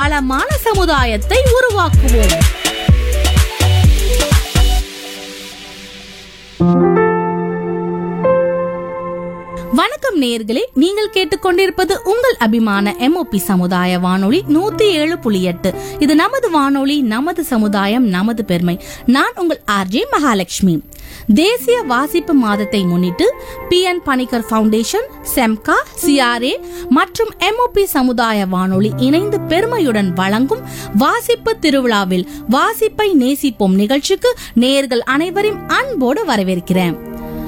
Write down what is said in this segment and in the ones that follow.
வளமான சமுதாயத்தை உருவாக்குவோம் வணக்கம் நேயர்களே நீங்கள் கேட்டுக்கொண்டிருப்பது உங்கள் அபிமான எம்ஓபி சமுதாய வானொலி நூத்தி ஏழு புள்ளி எட்டு இது நமது வானொலி நமது சமுதாயம் நமது பெருமை நான் உங்கள் ஆர்ஜே மகாலட்சுமி தேசிய வாசிப்பு மாதத்தை முன்னிட்டு பி என் பணிக்கர் ஃபவுண்டேஷன் செம்கா சிஆர்ஏ மற்றும் எம்ஓபி சமுதாய வானொலி இணைந்து பெருமையுடன் வழங்கும் வாசிப்பு திருவிழாவில் வாசிப்பை நேசிப்போம் நிகழ்ச்சிக்கு நேயர்கள் அனைவரையும் அன்போடு வரவேற்கிறேன்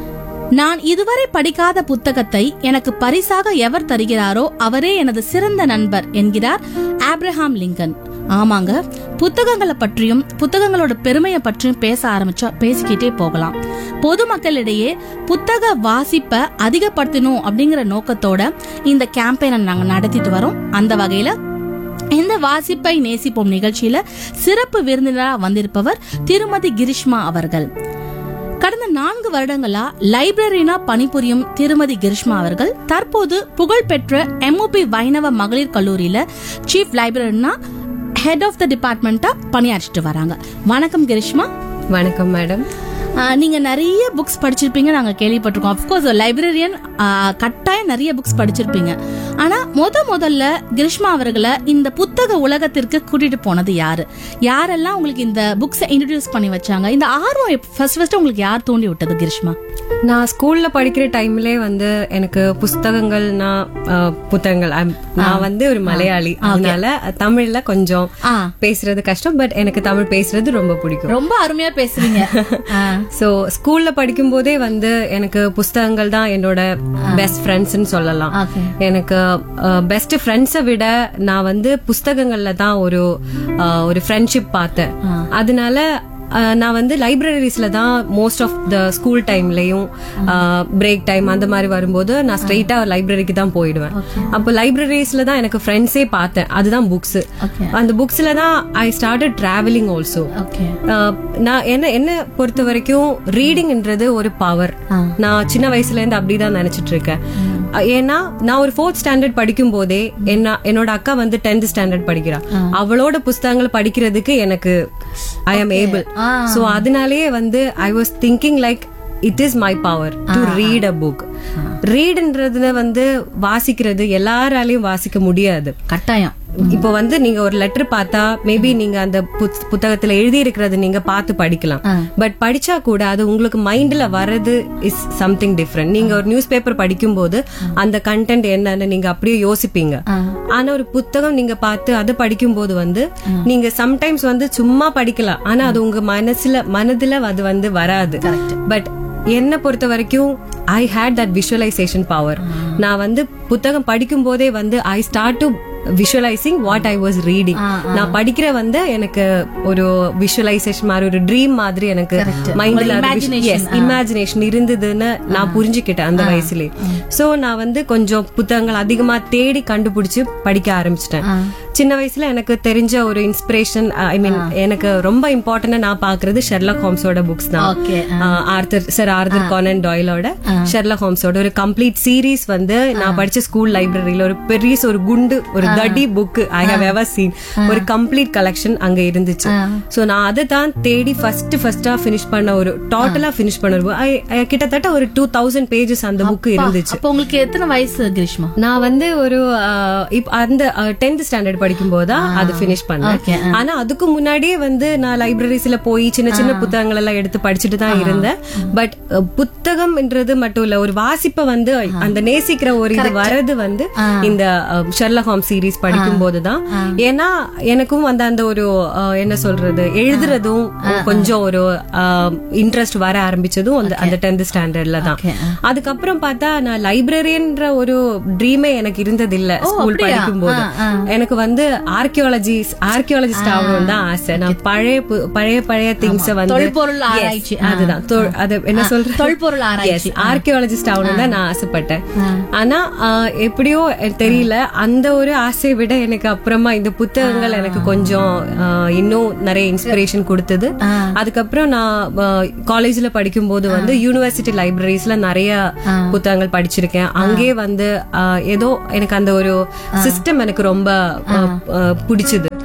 நான் இதுவரை படிக்காத புத்தகத்தை எனக்கு பரிசாக எவர் தருகிறாரோ அவரே எனது சிறந்த நண்பர் என்கிறார் ஆப்ரஹாம் லிங்கன் ஆமாங்க புத்தகங்களை பற்றியும் புத்தகங்களோட பெருமையை பற்றியும் பேச ஆரம்பிச்சா பேசிக்கிட்டே போகலாம் பொதுமக்களிடையே புத்தக வாசிப்பை அதிகப்படுத்தணும் அப்படிங்கிற நோக்கத்தோட இந்த கேம்பெயினை நாங்க நடத்திட்டு வரோம் அந்த வகையில இந்த வாசிப்பை நேசிப்போம் நிகழ்ச்சியில சிறப்பு விருந்தினராக வந்திருப்பவர் திருமதி கிரிஷ்மா அவர்கள் கடந்த நான்கு வருடங்களா லைப்ரரினா பணிபுரியும் திருமதி கிரிஷ்மா அவர்கள் தற்போது புகழ்பெற்ற எம்ஓபி வைணவ மகளிர் கல்லூரியில சீஃப் லைப்ரரினா ஹெட் ஆஃப் த டிபார்ட்மெண்ட்டா பணியாற்றிட்டு வராங்க வணக்கம் கிரிஷ்மா வணக்கம் மேடம் ஆஹ், நீங்க நிறைய புக்ஸ் படிச்சிருப்பீங்க நாங்க கேள்விப்பட்டிருக்கோம் அப்கோர்ஸ் லைப்ரரியன் கட்டாயம் நிறைய புக்ஸ் படிச்சிருப்பீங்க ஆனா முத முதல்ல கிரிஷ்மா அவர்களை இந்த புத்தக உலகத்திற்கு கூட்டிட்டு போனது யாரு யாரெல்லாம் உங்களுக்கு இந்த புக்ஸை இன்ட்ரடியூஸ் பண்ணி வச்சாங்க இந்த ஆர்வம் ஃபர்ஸ்ட் ஃபர்ஸ்ட் உங்களுக்கு யார் தூண்டி விட்டது கிரிஷ்மா நான் ஸ்கூல்ல படிக்கிற டைம்லே வந்து எனக்கு புஸ்தகங்கள்னா அஹ், புத்தகங்கள் I'm- நான் வந்து ஒரு மலையாளி அதனால தமிழ்ல கொஞ்சம் ஆ. பேசுறது கஷ்டம் பட் எனக்கு தமிழ் பேசுறது ரொம்ப பிடிக்கும் ரொம்ப அருமையா பேசுறீங்க ஆ. சோ ஸ்கூல்ல படிக்கும் போதே வந்து எனக்கு புஸ்தகங்கள் தான் என்னோட பெஸ்ட் ஃப்ரெண்ட்ஸ்னு சொல்லலாம் Okay. எனக்கு பெஸ்ட் ஃப்ரெண்ட்ஸை விட நான் வந்து புஸ்தகங்கள்ல தான் ஒரு அஹ், ஒரு ஃப்ரெண்ட்ஷிப் பார்த்தேன் அதனால அஹ், நான் வந்து லைப்ரரிஸ்ல தான் மோஸ்ட் ஆஃப் த ஸ்கூல் டைம்லயும் பிரேக் டைம் அந்த மாதிரி வரும்போது நான் ஸ்ட்ரெயிட்டா லைப்ரரிக்கு தான் போயிடுவேன் அப்போ லைப்ரரிஸ்ல தான் எனக்கு ஃப்ரெண்ட்ஸே பார்த்தேன் அதுதான் புக்ஸ் Okay. அந்த புக்ஸ்ல தான் I started travelling also okay ஆஹ் நான் என்ன என்ன பொறுத்த வரைக்கும் ரீடிங்ன்றது ஒரு பவர் நான் சின்ன வயசுல இருந்து அப்படிதான் நினைச்சிட்டு இருக்கேன் அஹ் ஏன்னா நான் ஒரு ஃபோர்த் ஸ்டாண்டர்ட் படிக்கும் போதே என்ன என்னோட அக்கா வந்து டென்த் ஸ்டாண்டர்ட் படிக்கிறா அவளோட புஸ்தகங்கள் படிக்கிறதுக்கு எனக்கு ஐ அம் ஏபிள் சோ அதனாலேயே வந்து I was thinking like it is my power to read a book ரீடுன்றதுல வந்து வாசிக்கிறது எல்லாராலையும் வாசிக்க முடியாது கட்டாயம் இப்போ வந்து நீங்க ஒரு லெட்டர் பார்த்தா மேபி நீங்க அந்த புத்- புத்தகத்துல எழுதி இருக்கிறது நீங்க பார்த்து படிக்கலாம் பட் படிச்சா கூட அது உங்களுக்கு மைண்ட்ல வர்றது இஸ் சம்திங் டிஃப்ரெண்ட் நீங்க ஒரு நியூஸ் பேப்பர் படிக்கும் போது அந்த கண்டென்ட் என்னன்னு நீங்க அப்படியே யோசிப்பீங்க ஆனா ஒரு புத்தகம் நீங்க பார்த்து அதை படிக்கும் போது வந்து நீங்க சம்டைம்ஸ் வந்து சும்மா படிக்கலாம் ஆனா அது உங்க மனசுல மனதுல அது வந்து வராது பட் என்ன பொறுத்த வரைக்கும் I hate that visualisation power நான் வந்து புத்தகம் படிக்கும் போதே வந்து I start to visualising what I was reading நான் படிக்கிற வந்து எனக்கு ஒரு விஷுவலைசேஷன் மாதிரி ஒரு ட்ரீம் மாதிரி எனக்கு மைண்ட்ல இமேஜினேஷன் இருந்ததுன்னு நான் புரிஞ்சுக்கிட்டேன் அந்த வயசுலயே சோ நான் வந்து கொஞ்சம் புத்தகங்கள் அதிகமா தேடி கண்டுபிடிச்சு படிக்க ஆரம்பிச்சிட்டேன் சின்ன வயசுல எனக்கு தெரிஞ்ச ஒரு இன்ஸ்பிரேஷன் ஐ மீன் எனக்கு ரொம்ப இம்பார்ட்டன்டா நான் பாக்குறது ஷெர்லக் ஹோம்ஸோட புக்ஸ் தான் Okay. Arthur sir Arthur Conan டாயிலோட ஷெர்லக் ஹோம்ஸோட ஒரு கம்ப்ளீட் சீரீஸ் வந்து நான் படிச்ச ஸ்கூல் லைப்ரரியில ஒரு பெரிய ஒரு குண்டு ஒரு தடி book I have ever seen ஒரு கம்ப்ளீட் கலெக்ஷன் அங்க இருந்துச்சு சோ நான் அதை தான் தேடி ஃபர்ஸ்ட் ஃபர்ஸ்டா ஃபினிஷ் பண்ண ஒரு டோட்டலா ஃபினிஷ் பண்ண ஒரு I- I- கிட்டத்தட்ட ஒரு டூ தௌசண்ட் பேஜஸ் அந்த புக் இருந்துச்சு அப்போ உங்களுக்கு எத்தனை வயசு கிரிஷ்மா நான் வந்து ஒரு ஆஹ், இப்ப அந்த டென்த் ஸ்டாண்டர்ட் படிக்கும் போதுதான் அது ஃபினிஷ் பண்ணேன் ஆனா அதுக்கு முன்னாடியே வந்து நான் லைப்ரரிஸ்ல போய் சின்ன சின்ன புத்தகங்கள் எல்லாம் எடுத்து படிச்சுட்டு தான் இருந்தேன் பட் புத்தகம்ன்றது மட்டும் இல்ல ஒரு வாசிப்பை வந்து அந்த நேசிக்கிற ஒரு இது வரது வந்து இந்த ஷெர்லக் ஹோம் சீரீஸ் படிக்கும் போதுதான் ஏன்னா எனக்கும் வந்து அந்த ஒரு ஆஹ், என்ன சொல்றது எழுதுறதும் கொஞ்சம் ஒரு இன்ட்ரெஸ்ட் வர ஆரம்பிச்சதும் அந்த அந்த டென்த் ஸ்டாண்டர்ட்ல தான் அதுக்கப்புறம் பார்த்தா நான் லைப்ரரியன்ற ஒரு ட்ரீமே எனக்கு இருந்தது இல்ல ஸ்கூல் படிக்கும் போது எனக்கு வந்து ஆர்கியாலஜி ஆர்கியாலஜிஸ்ட் ஆகணும் தான் ஆசை நான் பழைய பு- பழைய பழைய திங்ஸ வந்து தொல்பொருள் Yes, ஆராய்ச்சி. அதுதான் தொ- அது என்ன சொல்ற தொல்பொருள் ஆராய்ச்சி. ஆர்கியாலஜிஸ்ட் ஆகணும் தான் நான் ஆசைப்பட்டேன் ஆனா ஆஹ், எப்படியோ எனக்கு தெரியல அந்த ஒரு ஆசையை விட எனக்கு அப்புறமா இந்த புத்தகங்கள் எனக்கு கொஞ்சம் ஆஹ், இன்னும் நிறைய இன்ஸ்பிரேஷன் கொடுத்தது அதுக்கப்புறம் நான் காலேஜ்ல படிக்கும் போது வந்து யூனிவர்சிட்டி லைப்ரரிஸ்ல நிறைய புத்தகங்கள் படிச்சிருக்கேன் அங்கே வந்து ஆஹ், ஏதோ எனக்கு அந்த ஒரு சிஸ்டம் எனக்கு ரொம்ப ஆஹ், ஆஹ், பிடிச்சது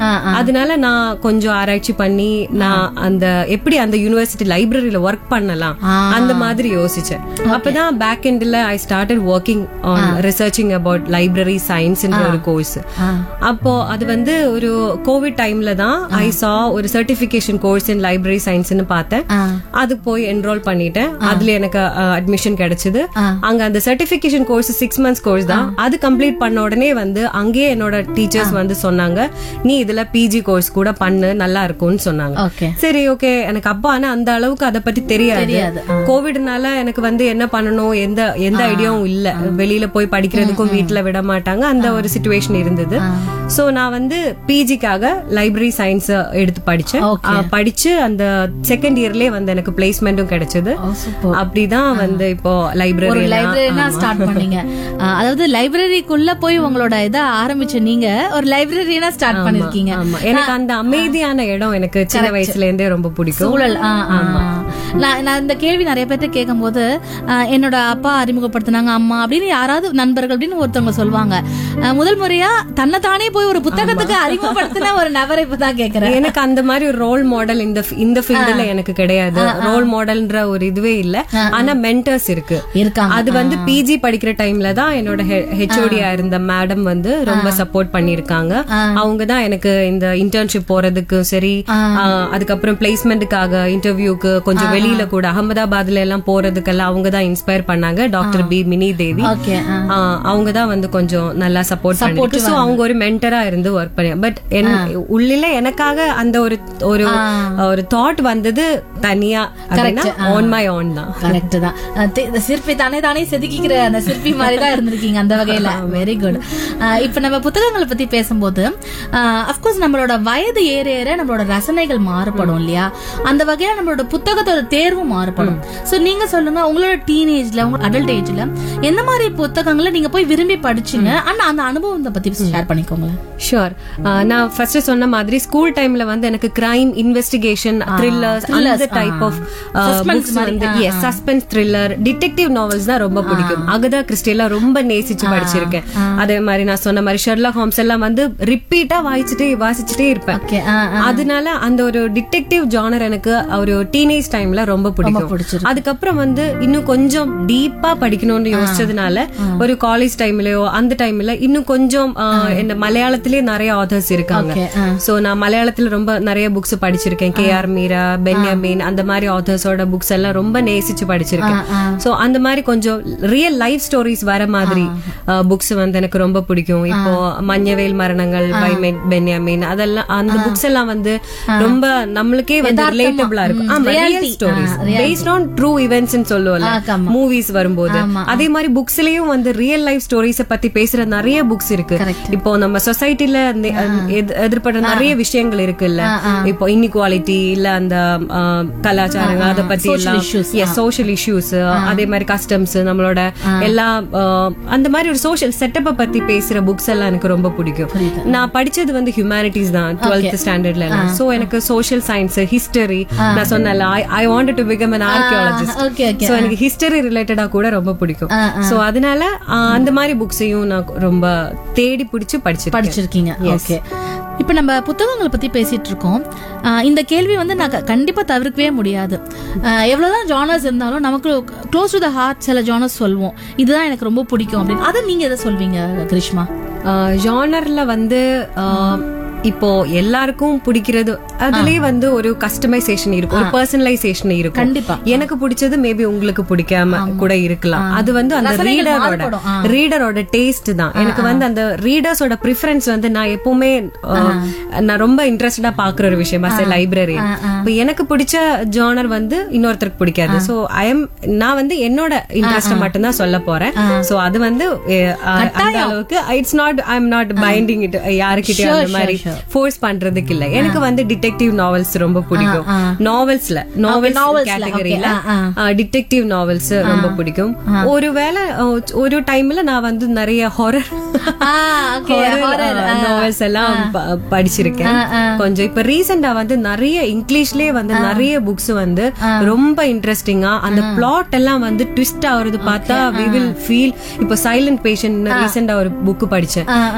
ஆ, அதனால நான் கொஞ்சம் ஆராய்ச்சி பண்ணி நான் அந்த எப்படி அந்த யூனிவர்சிட்டி லைப்ரரியில ஒர்க் பண்ணலாம் ஆ. அந்த மாதிரி யோசிச்சேன் அப்பதான் பேக் எண்ட்ல I started working on researching about library சயின்ஸ்ன்ற ஒரு கோர்ஸ் ஆ. அப்போ அது வந்து ஒரு கோவிட் டைம்ல தான் ஐ சா ஒரு சர்டிபிகேஷன் கோர்ஸ் இன் லைப்ரரி சயின்ஸ்னு பார்த்தேன் ஆ. அது போய் என்ரோல் பண்ணிட்டேன் அதுல எனக்கு அட்மிஷன் கிடைச்சது அங்க அந்த certification course six months course தான் அது கம்ப்ளீட் பண்ண உடனே வந்து அங்கேயே என்னோட டீச்சர்ஸ் வந்து சொன்னாங்க நீ இதுல பிஜி கோர்ஸ் கூட பண்ணு நல்லா இருக்கும்னு சொன்னாங்க ஓகே சரி ஓகே எனக்கு அப்பா ஆனா அந்த அளவுக்கு அதை பத்தி தெரியாது தெரியாது. கோவிட்னால எனக்கு வந்து என்ன பண்ணணும் எந்த எந்த ஐடியாவும் இல்ல வெளியில போய் படிக்கிறதுக்கும் வீட்ல விட மாட்டாங்க அந்த ஒரு சுச்சுவேஷன் இருந்தது சோ நான் வந்து பிஜிக்காக லைப்ரரி சயின்ஸ் எடுத்து படிச்சேன் Okay. ஆ, படிச்சு அந்த செகண்ட் இயர்லயே வந்து எனக்கு பிளேஸ்மெண்ட்டும் கிடைச்சது ஓ, super. அப்படிதான் வந்து இப்போ ஒரு லைப்ரரி லைப்ரரினா ஸ்டார்ட் பண்ணீங்க அஹ், அதாவது லைப்ரரிக்குள்ள போய் உங்களோட இத ஆரம்பிச்ச நீங்க ஒரு லைப்ரரினா ஸ்டார்ட் பண்ணிருக்கீங்க ஆமா எனக்கு அந்த அமைதியான இடம் எனக்கு சின்ன வயசுல இருந்தே ரொம்ப பிடிக்கும் சூழல் ஆ, ஆ, ஆ. நான் நான் இந்த கேள்வி நிறைய பேர்ட்ட கேட்கும்போது அஹ், என்னோட அப்பா அறிமுகப்படுத்தினாங்க அம்மா அப்படின்னு யாராவது நண்பர்கள் அப்படின்னு ஒருத்தவங்க சொல்லுவாங்க அஹ், முதல் முறையா தன்னை தானே போய் ஒரு புத்தகத்துக்கு அறிமுகப்படுத்தின ஒரு நபரை இப்பதான் கேக்குறேன் எனக்கு அந்த மாதிரி ஒரு ரோல் மாடல் இந்த இந்த ஃபீல்டுல எனக்கு கிடையாது ரோல் மாடல்ன்ற ஒரு இதுவே இல்ல ஆனா மென்டர்ஸ் இருக்கு இருக்காங்க அது வந்து பிஜி படிக்கிற டைம்ல தான் என்னோட ஹெச்ஓடியா இருந்த மேடம் வந்து ரொம்ப சப்போர்ட் பண்ணிருக்காங்க அவங்க தான் எனக்கு இந்த இன்டர்ன்ஷிப் போறதுக்கும் சரி ஆ, அதுக்கப்புறம் பிளேஸ்மெண்ட்டுக்காக இன்டர்வியூக்கு கொஞ்சம் வெளியில கூட அகமதாபாத்ல எல்லாம் போறதுக்கெல்லாம் அவங்க தான் இன்ஸ்பயர் பண்ணாங்க doctor P Mini Devi okay ஆ, அவங்க தான் வந்து கொஞ்சம் நல்லா சப்போர்ட் பண்ணிட்டு சோ அவங்க ஒரு மென்டரா இருந்து ஒர்க் பண்ணி பட் உள்ளில எனக்காக அந்த ஒரு ஒரு ஒரு தாட் வந்தது தனியா அப்படின்னா ஆன் மை ஆன் தான் கரெக்ட் தான் அஹ் தி- இந்த சிற்பி தானே தானே செதுக்கிக்கிற அந்த சிற்பி மாதிரி தான் இருந்திருக்கீங்க அந்த வகையில வெரி குட் இப்ப நம்ம புத்தகங்களை பத்தி பேசும்போது அப்கோர்ஸ் நம்மளோட வயது ஏற ஏற நம்மளோட ரசனைகள் மாறுபடும் இல்லையா அந்த வகையில நம்மளோட புத்தகத்தோட தேர்வும் மாறுபடும் சோ நீங்க சொல்லுங்க உங்களோட டீனேஜ்ல உங்க அடல்ட் ஏஜ்ல எந்த மாதிரி புத்தகங்களை நீங்க போய் விரும்பி படிச்சீங்க ஆனா அந்த அனுபவத்தை பத்தி ஷேர் பண்ணிக்கோங்களேன் ஷூர் நான் ஃபர்ஸ்ட் சொன்ன மாதிரி ஸ்கூல் டைம்ல வந்து எனக்கு கிரைம் இன்வெஸ்டிகேஷன் த்ரில்லர்ஸ் அந்த டைப் ஆஃப் புக்ஸ் வந்து yes suspense thriller detective novels தான் ரொம்ப பிடிக்கும் அகதா கிறிஸ்டியெல்லாம் ரொம்ப நேசிச்சு படிச்சிருக்கேன் அதே மாதிரி நான் சொன்ன மாதிரி ஷெர்லாக் ஹோம்ஸ் எல்லாம் வந்து ரிப்பீட்டா வாசிச்சுட்டே வாசிச்சுட்டே இருப்பேன் ஓகே அதனால அந்த ஒரு டிடெக்டிவ் ஜானர் எனக்கு ஒரு டீனேஜ் டைம்ல ரொம்ப பிடிக்கும் பிடிச்சிருக்கு. அதுக்கப்புறம் வந்து இன்னும் கொஞ்சம் டீப்பா படிக்கணும்னு யோசிச்சதுனால ஒரு காலேஜ் டைம்லயோ அந்த டைம்ல இன்னும் கொஞ்சம் ஆஹ், என்ன மலையாளத்திலே நிறைய ஆதர்ஸ் இருக்காங்க Okay, ஆ. சோ நான் மலையாளத்துல ரொம்ப நிறைய புக்ஸ் படிச்சிருக்கேன் கே ஆர் மீரா பென்யாமின் அந்த மாதிரி ஆதர்ஸோட புக்ஸ் எல்லாம் ரொம்ப நேசிச்சு படிச்சிருக்கேன் சோ அந்த மாதிரி கொஞ்சம் ரியல் லைஃப் ஸ்டோரிஸ் வர மாதிரி புக்ஸ் வந்து எனக்கு ரொம்ப பிடிக்கும் இப்போ மஞ்சவேல் மரணங்கள் பை பென்யாமின் அதெல்லாம் அந்த புக்ஸ் எல்லாம் வந்து ரொம்ப நம்மளுக்கே வந்து ரிலேட்டபிளா இருக்கும் ஆமா ரியல் reality. ஸ்டோரிஸ் ஆ, reality. Based on true events சொல்லுவோம்ல ஆ, ஆமா. மூவிஸ் வரும்போது அதே மாதிரி புக்ஸ்லயும் வந்து ரியல் லைஃப் ஸ்டோரிஸ் பத்தி பேசுற நிறைய புக்ஸ் இருக்கு Correct. இப்போ நம்ம சொசைட்டில எதிர்படுற நிறைய விஷயங்கள் இருக்குல்ல இப்போ இன்இக்வாலிட்டி இல்ல அந்த ஆ, கலாச்சாரங்கள் அதை பத்தி Social எல்லாம் issues. சோஷியல் இஷ்யூஸ் அதே மாதிரி கஸ்டம்ஸ் நம்மளோட எல்லா ஆ, அந்த மாதிரி ஒரு சோஷியல் செட்டப்பை பத்தி பேசுற புக்ஸ் எல்லாம் எனக்கு ரொம்ப பிடிக்கும் நான் படிச்சது வந்து ஹியூமனிட்டிஸ் தான் டுவெல்த் ஸ்டாண்டர்ட்ல எல்லாம் சோ எனக்கு சோஷியல் சயின்ஸ் ஹிஸ்டரி நான் சொன்னல I wanted to become an archaeologist okay okay so எனக்கு ஹிஸ்டரி ரிலேட்டடா கூட ரொம்ப பிடிக்கும் சோ அதனால ஆ, அந்த மாதிரி புக்ஸையும் நான் ரொம்ப தேடி பிடிச்சு படிச்சிருக்கேன் படிச்சிருக்கீங்க ஓகே இப்ப நம்ம புத்தகங்களை பத்தி பேசிட்டு இருக்கோம் ஆஹ் இந்த கேள்வி வந்து நான் க- கண்டிப்பா தவிர்க்கவே முடியாது ஆஹ் எவ்வளவுதான் ஜானர்ஸ் இருந்தாலும் நமக்கு க்ளோஸ் டு த ஹார்ட் சில ஜானர்ஸ் சொல்வோம் இதுதான் எனக்கு ரொம்ப பிடிக்கும் அப்படின்னு அதை நீங்க எதை சொல்வீங்க கிரிஷ்மா ஜானர்ல வந்து ஆ, இப்போ எல்லாருக்கும் பிடிக்கிறது அதுலயே வந்து ஒரு கஸ்டமைசேஷன் இருக்கும் ஒரு பர்சனலைசேஷன் இருக்கும் கண்டிப்பா எனக்கு பிடிச்சது மேபி உங்களுக்கு பிடிக்காம கூட இருக்கலாம் அது வந்து அந்த ரசனைகள் ரீடரோட மாறுபடும். ஆ. ரீடரோட டேஸ்ட் தான் எனக்கு வந்து அந்த ரீடர்ஸோட ப்ரிஃபரன்ஸ் வந்து நான் எப்பவுமே அஹ், நான் ரொம்ப இன்ட்ரெஸ்டடா பாக்குற ஒரு விஷயம் அஸ் லைப்ரரி இப்போ எனக்கு பிடிச்ச ஜானர் வந்து இன்னொருத்தருக்கு பிடிக்காது சோ ஐ எம் நான் வந்து என்னோட இன்ட்ரெஸ்ட் மட்டும் தான் சொல்ல போறேன் சோ அது வந்து அஹ், அந்த அளவுக்கு it's not I am not binding it யாருக்கிட்டயும் அந்த மாதிரி ஃபோர்ஸ் பண்றதுக்கு இல்ல எனக்கு வந்து டிடெக்டிவ் நாவல்ஸ் ரொம்ப பிடிக்கும் நாவல்ஸ்ல நாவல்ஸ் novelsல, கேட்டகரியில okay, ஆ, டிடெக்டிவ் நாவல்ஸ் ரொம்ப பிடிக்கும் ஒருவேளை அஹ், ஒரு டைம்ல நான் வந்து நிறைய ஹாரர் நாவல்ஸ் எல்லாம் ப- படிச்சிருக்கேன் கொஞ்சம் இப்ப ரீசெண்டா வந்து நிறைய இங்கிலீஷ்லயே வந்து நிறைய புக்ஸ் வந்து ரொம்ப இன்ட்ரெஸ்டிங்கா அந்த பிளாட் எல்லாம் வந்து ட்விஸ்ட் ஆகுறது பார்த்தா வி வில் ஃபீல் இப்போ சைலண்ட் பேஷண்ட் ரீசெண்டா ஒரு புக் படிச்சேன் it's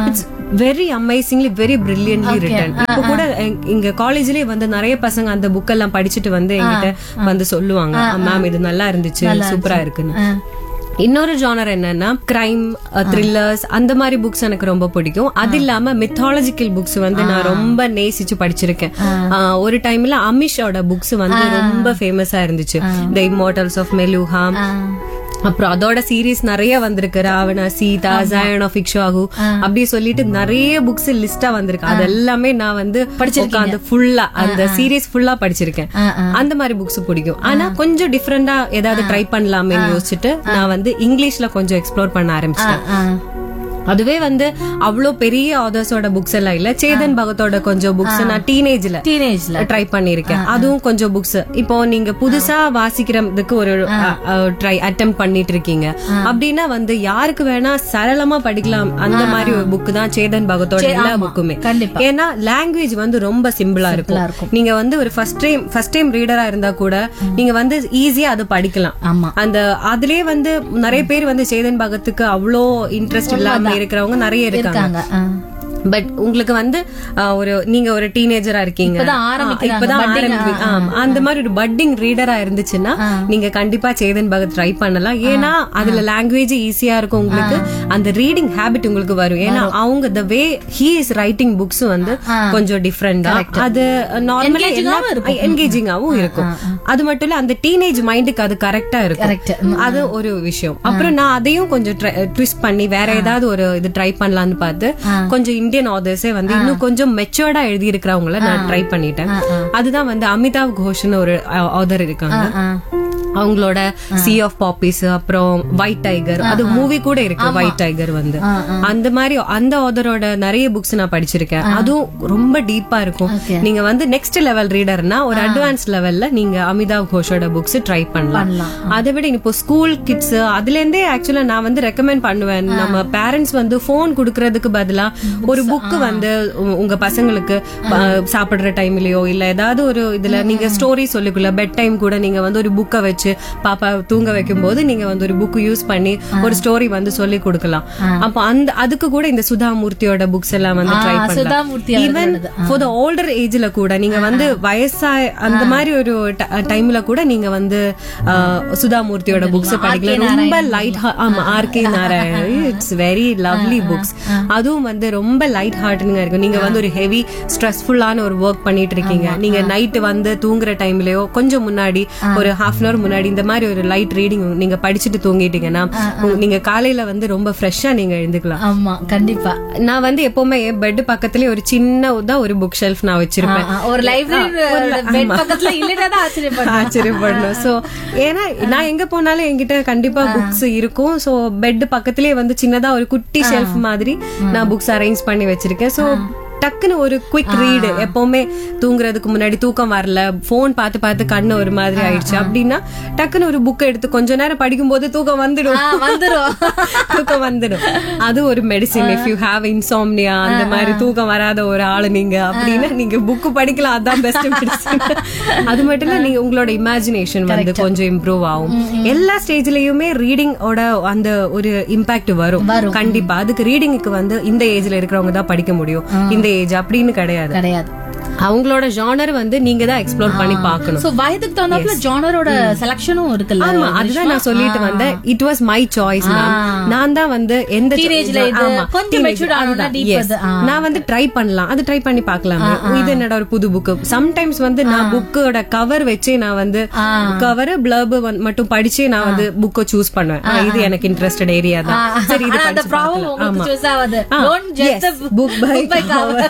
very amazingly very brilliantly written இப்போ கூட எங்க- இங்க காலேஜ்லயே வந்து நிறைய பசங்க அந்த புக் எல்லாம் படிச்சுட்டு வந்து என்கிட்ட வந்து சொல்லுவாங்க மேம் இது நல்லா இருந்துச்சு சூப்பரா இருக்குன்னு இன்னொரு ஜானர் என்னன்னா கிரைம் த்ரில்லர்ஸ் அந்த மாதிரி புக்ஸ் எனக்கு ரொம்ப பிடிக்கும் அது இல்லாம மித்தாலஜிக்கல் புக்ஸ் வந்து நான் ரொம்ப நேசிச்சு படிச்சிருக்கேன் ஆஹ் ஒரு டைம்ல அமிஷோட புக்ஸ் வந்து ரொம்ப ஃபேமஸா இருந்துச்சு த இம்மோட்டல்ஸ் ஆஃப் மெலுஹாம் அப்புறம் அதோட சீரீஸ் நிறைய வந்திருக்கு ராவண சீதா ஜாயன் ஆஃப் இக்ஷாகு அப்படி சொல்லிட்டு நிறைய புக்ஸ் லிஸ்டா வந்திருக்கு அது எல்லாமே நான் வந்து உட்கார்ந்து ஃபுல்லா அந்த சீரீஸ் ஃபுல்லா படிச்சிருக்கேன் அந்த மாதிரி புக்ஸ் பிடிக்கும் ஆனா கொஞ்சம் டிஃப்ரெண்டா ஏதாவது ட்ரை பண்ணலாமேன்னு யோசிச்சுட்டு நான் வந்து இங்கிலீஷ்ல கொஞ்சம் எக்ஸ்ப்ளோர் பண்ண ஆரம்பிச்சிட்டேன் அதுவே வந்து அவ்வளோ பெரிய ஆதர்ஸோட புக்ஸ் எல்லாம் இல்ல சேதன் பகத்தோட கொஞ்சம் புக்ஸ் நான் டீனேஜ்ல டீனேஜ்ல ட்ரை பண்ணிருக்கேன் அதுவும் கொஞ்சம் புக்ஸ் இப்போ நீங்க புதுசா வாசிக்கிறதுக்கு ஒரு ட்ரை அட்டம் பண்ணிட்டு இருக்கீங்க அப்படின்னா வந்து யாருக்கு வேணா சரளமா படிக்கலாம் அந்த மாதிரி ஒரு புக் தான் சேதன் பகத்தோட எல்லா புக்குமே கண்டிப்பா. ஏன்னா லாங்குவேஜ் வந்து ரொம்ப சிம்பிளா இருக்கும் நீங்க வந்து ஒரு ஃபர்ஸ்ட் டைம் ஃபர்ஸ்ட் டைம் ரீடரா இருந்தா கூட நீங்க வந்து ஈஸியா அது படிக்கலாம் ஆமா அந்த அதுலயே வந்து நிறைய பேர் வந்து சேதன் பகத்துக்கு அவ்வளோ இன்ட்ரெஸ்ட் இல்லாம இருக்கிறவங்க நிறைய இருக்காங்க இருக்காங்க ஆ. பட் உங்களுக்கு வந்து அஹ், ஒரு நீங்க ஒரு டீனேஜரா இருக்கீங்க இப்பதான் ஆ, ஆரம்பிக்கிறாங்க, இப்பதான் budding, ஆரம்பி- ஆமா. அந்த மாதிரி ஒரு பட்டிங் ரீடரா இருந்துச்சுன்னா நீங்க கண்டிப்பா சேதன் பகத் ட்ரை பண்ணலாம் ஏன்னா அதுல லாங்குவேஜ் ஈஸியா இருக்கும் உங்களுக்கு அந்த ரீடிங் ஹேபிட் உங்களுக்கு வரும் ஏன்னா அவங்க the way he is writing books வந்து கொஞ்சம் டிஃப்ரெண்டா அது நார்மலா Engaging-ஆவும் என்கேஜிங்காவும் இருக்கும் அது மட்டும் இல்ல அந்த டீனேஜ் மைண்டுக்கு அது கரெக்டா இருக்கும் Correct. அது ஒரு விஷயம் அப்புறம் நான் அதையும் கொஞ்சம் ட்விஸ்ட் பண்ணி வேற ஏதாவது ஒரு இது ட்ரை பண்ணலாம்னு பார்த்து கொஞ்சம் இந்தியன் ஆதர்ஸே வந்து இன்னும் கொஞ்சம் மெச்சோர்டா எழுதி இருக்கிறவங்கள நான் ட்ரை பண்ணிட்டேன் அதுதான் வந்து அமிதாப் கோஷ்னு ஒரு ஆதர் இருக்காங்க ஆ. அவங்களோட சி ஆஃப் பாப்பிஸ் அப்புறம் ஒயிட் டைகர் அது மூவி கூட இருக்கு ஒயிட் டைகர் வந்து அந்த மாதிரி அந்த ஆதரோட நிறைய புக்ஸ் நான் படிச்சிருக்கேன் அதுவும் ரொம்ப டீப்பா இருக்கும் நீங்க வந்து நெக்ஸ்ட் லெவல் ரீடர்னா ஒரு அட்வான்ஸ் லெவல்ல நீங்க அமிதாப் கோஷோட புக்ஸ் ட்ரை பண்ணலாம் அதை விட இப்போ ஸ்கூல் கிட்ஸ் அதுல இருந்தே ஆக்சுவலா நான் வந்து ரெக்கமெண்ட் பண்ணுவேன் நம்ம பேரண்ட்ஸ் வந்து போன் குடுக்கறதுக்கு பதிலா ஒரு புக் வந்து உ- உங்க பசங்களுக்கு ப- சாப்பிடுற டைம்லயோ இல்ல ஏதாவது ஒரு இதுல நீங்க ஸ்டோரி சொல்லிக்குள்ள பெட் டைம் கூட நீங்க வந்து ஒரு புக்கை வச்சு பாப்பா தூங்க வைக்கும் போது நீங்க வந்து ஒரு புக் யூஸ் பண்ணி ஒரு ஸ்டோரி வந்து சொல்லி கொடுக்கலாம் அப்போ அந்த அதுக்கு கூட இந்த சுதாமூர்த்தியோட புக்ஸ் எல்லாம் வந்து ட்ரை சுதாமூர்த்தி பண்ணலாம் ஈவன் ஃபார் த ஓல்டர் ஏஜ்ல கூட நீங்க வந்து வயசா அந்த மாதிரி ஒரு டைம்ல கூட நீங்க வந்து அஹ், சுதாமூர்த்தியோட புக்ஸ் படிக்கலாம் ரொம்ப லைட் ஆமா R K Narayan it's very lovely books அதுவும் வந்து ரொம்ப லைட் ஹார்ட்டனிங்கா இருக்கும் நீங்க வந்து ஒரு ஹெவி ஸ்ட்ரெஸ்ஃபுல்லான ஒரு ஒர்க் பண்ணிட்டு இருக்கீங்க நீங்க நைட் வந்து தூங்குற டைம்லயோ கொஞ்சம் முன்னாடி ஒரு ஹாஃப் அன் அவர் முன்னாடி இந்த மாதிரி ஒரு லைட் ரீடிங் நீங்க படிச்சுட்டு தூங்கிட்டீங்கன்னா உங்க- நீங்க காலையில வந்து ரொம்ப ஃப்ரெஷ்ஷா நீங்க எழுந்துக்கலாம் ஆமா கண்டிப்பா நான் வந்து எப்பவுமே பெட் பக்கத்துலயே ஒரு சின்னதா ஒரு புக் ஷெல்ஃப் நான் வச்சிருப்பேன் ஆ, ஒரு லைப்ரரி பெட் பக்கத்துல இல்லைன்னா தான் ஆச்சரியப்படுறேன் ஆச்சரியப்படணும் சோ ஏன்னா நான் எங்க போனாலும் என்கிட்ட கண்டிப்பா புக்ஸ் இருக்கும் சோ பெட் பக்கத்திலேயே வந்து சின்னதா ஒரு குட்டி ஷெல்ஃப் மாதிரி நான் புக்ஸ் அரேஞ்ச் பண்ணி வச்சிருக்கேன் சோ டக்குன்னு ஒரு குவிக் ரீடு எப்பவுமே தூங்குறதுக்கு முன்னாடி தூக்கம் வரல போன் பார்த்து பார்த்து கண்ணு ஒரு மாதிரி ஆயிடுச்சு அப்படின்னா டக்குன்னு ஒரு புக் எடுத்து கொஞ்ச நேரம் படிக்கும் போது தூக்கம் வந்துடும் ஆ, வந்துரும் தூக்கம் வந்துடும் அது ஒரு medicine if you have insomnia அந்த மாதிரி தூக்கம் வராத ஒரு ஆளு நீங்க அப்படின்னா நீங்க புக் படிக்கலாம் அதான் பெஸ்ட் மெடிசின் அது மட்டும் இல்ல நீங்க உங்களோட இமேஜினேஷன் வந்து கொஞ்சம் இம்ப்ரூவ் ஆகும் எல்லா ஸ்டேஜ்லயுமே ரீடிங் ஓட அந்த ஒரு இம்பாக்ட் வரும் கண்டிப்பா அதுக்கு ரீடிங்க்கு வந்து இந்த ஏஜ்ல இருக்கிறவங்க தான் படிக்க முடியும் இந்த ஏஜ் அப்படின்னு கிடையாது கிடையாது அவங்களோட ஜானர் வந்து நீங்க தான் எக்ஸ்ப்ளோர் பண்ணி பார்க்கணும் சோ வயதுக்கு தகுந்தாப்புல ஜானரோட செலக்ஷனும் இருக்குல்ல ஆமா அதுதான் நான் சொல்லிட்டு வந்தேன் இட் வாஸ் மை சாய்ஸ் நான் தான் வந்து எந்த cho- Teenage-ல இது ஆமா, கொஞ்சம் teenage, matured ஆனோம்னா அதுதான், deep yes. அது, ஆ. நான் வந்து ட்ரை பண்ணலாம் அது ட்ரை பண்ணி பார்க்கலாமே இது என்னடா ஒரு புது புக் சம்டைம்ஸ் வந்து நான் புக்கோட கவர் வச்சே நான் வந்து கவர் பிளர்ப் மட்டும் படிச்சே நான் வந்து புக்கை சூஸ் பண்ணுவேன் ஆ, இது எனக்கு இன்ட்ரெஸ்டட் ஏரியா தான் சரி இது ஆனா அந்த படிச்சு ப்ராப்ளம் பார்க்கலாம். உங்களுக்கு ஆமா சூஸ் ஆகாது ஆ, don't just yes, book by cover.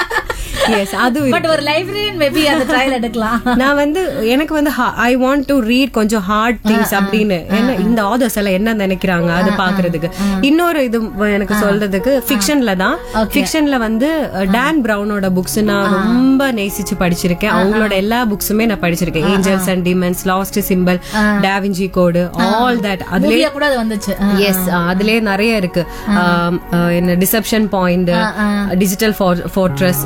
yes அது பட் ஒரு லைப்ரரியன் மேபி அந்த ட்ரையல் எடுக்கலாம் நான் வந்து எனக்கு வந்து ஐ வாண்ட் டு ரீட் கொஞ்சம் ஹார்ட் திங்ஸ் அப்படின்னு ஏன்னா இந்த ஆதர்ஸ் எல்லாம் என்ன நினைக்கிறாங்க அது பாக்குறதுக்கு இன்னொரு இது எனக்கு சொல்றதுக்கு ஃபிக்ஷன்ல தான் ஃபிக்ஷன்ல வந்து டான் பிரவுனோட புக்ஸ் நான் ரொம்ப நேசிச்சு படிச்சிருக்கேன் அவங்களோட எல்லா புக்ஸுமே நான் படிச்சிருக்கேன் Angels and Demons Lost Symbol Da Vinci Code all that அதுல மூவியா கூட அது வந்துச்சு ஆ. எஸ் அதுலயே நிறைய இருக்கு ஆம், அஹ், என்ன டிசப்ஷன் பாயிண்ட் டிஜிட்டல் ஃபோர்ட்ரஸ் இந்த மாதிரி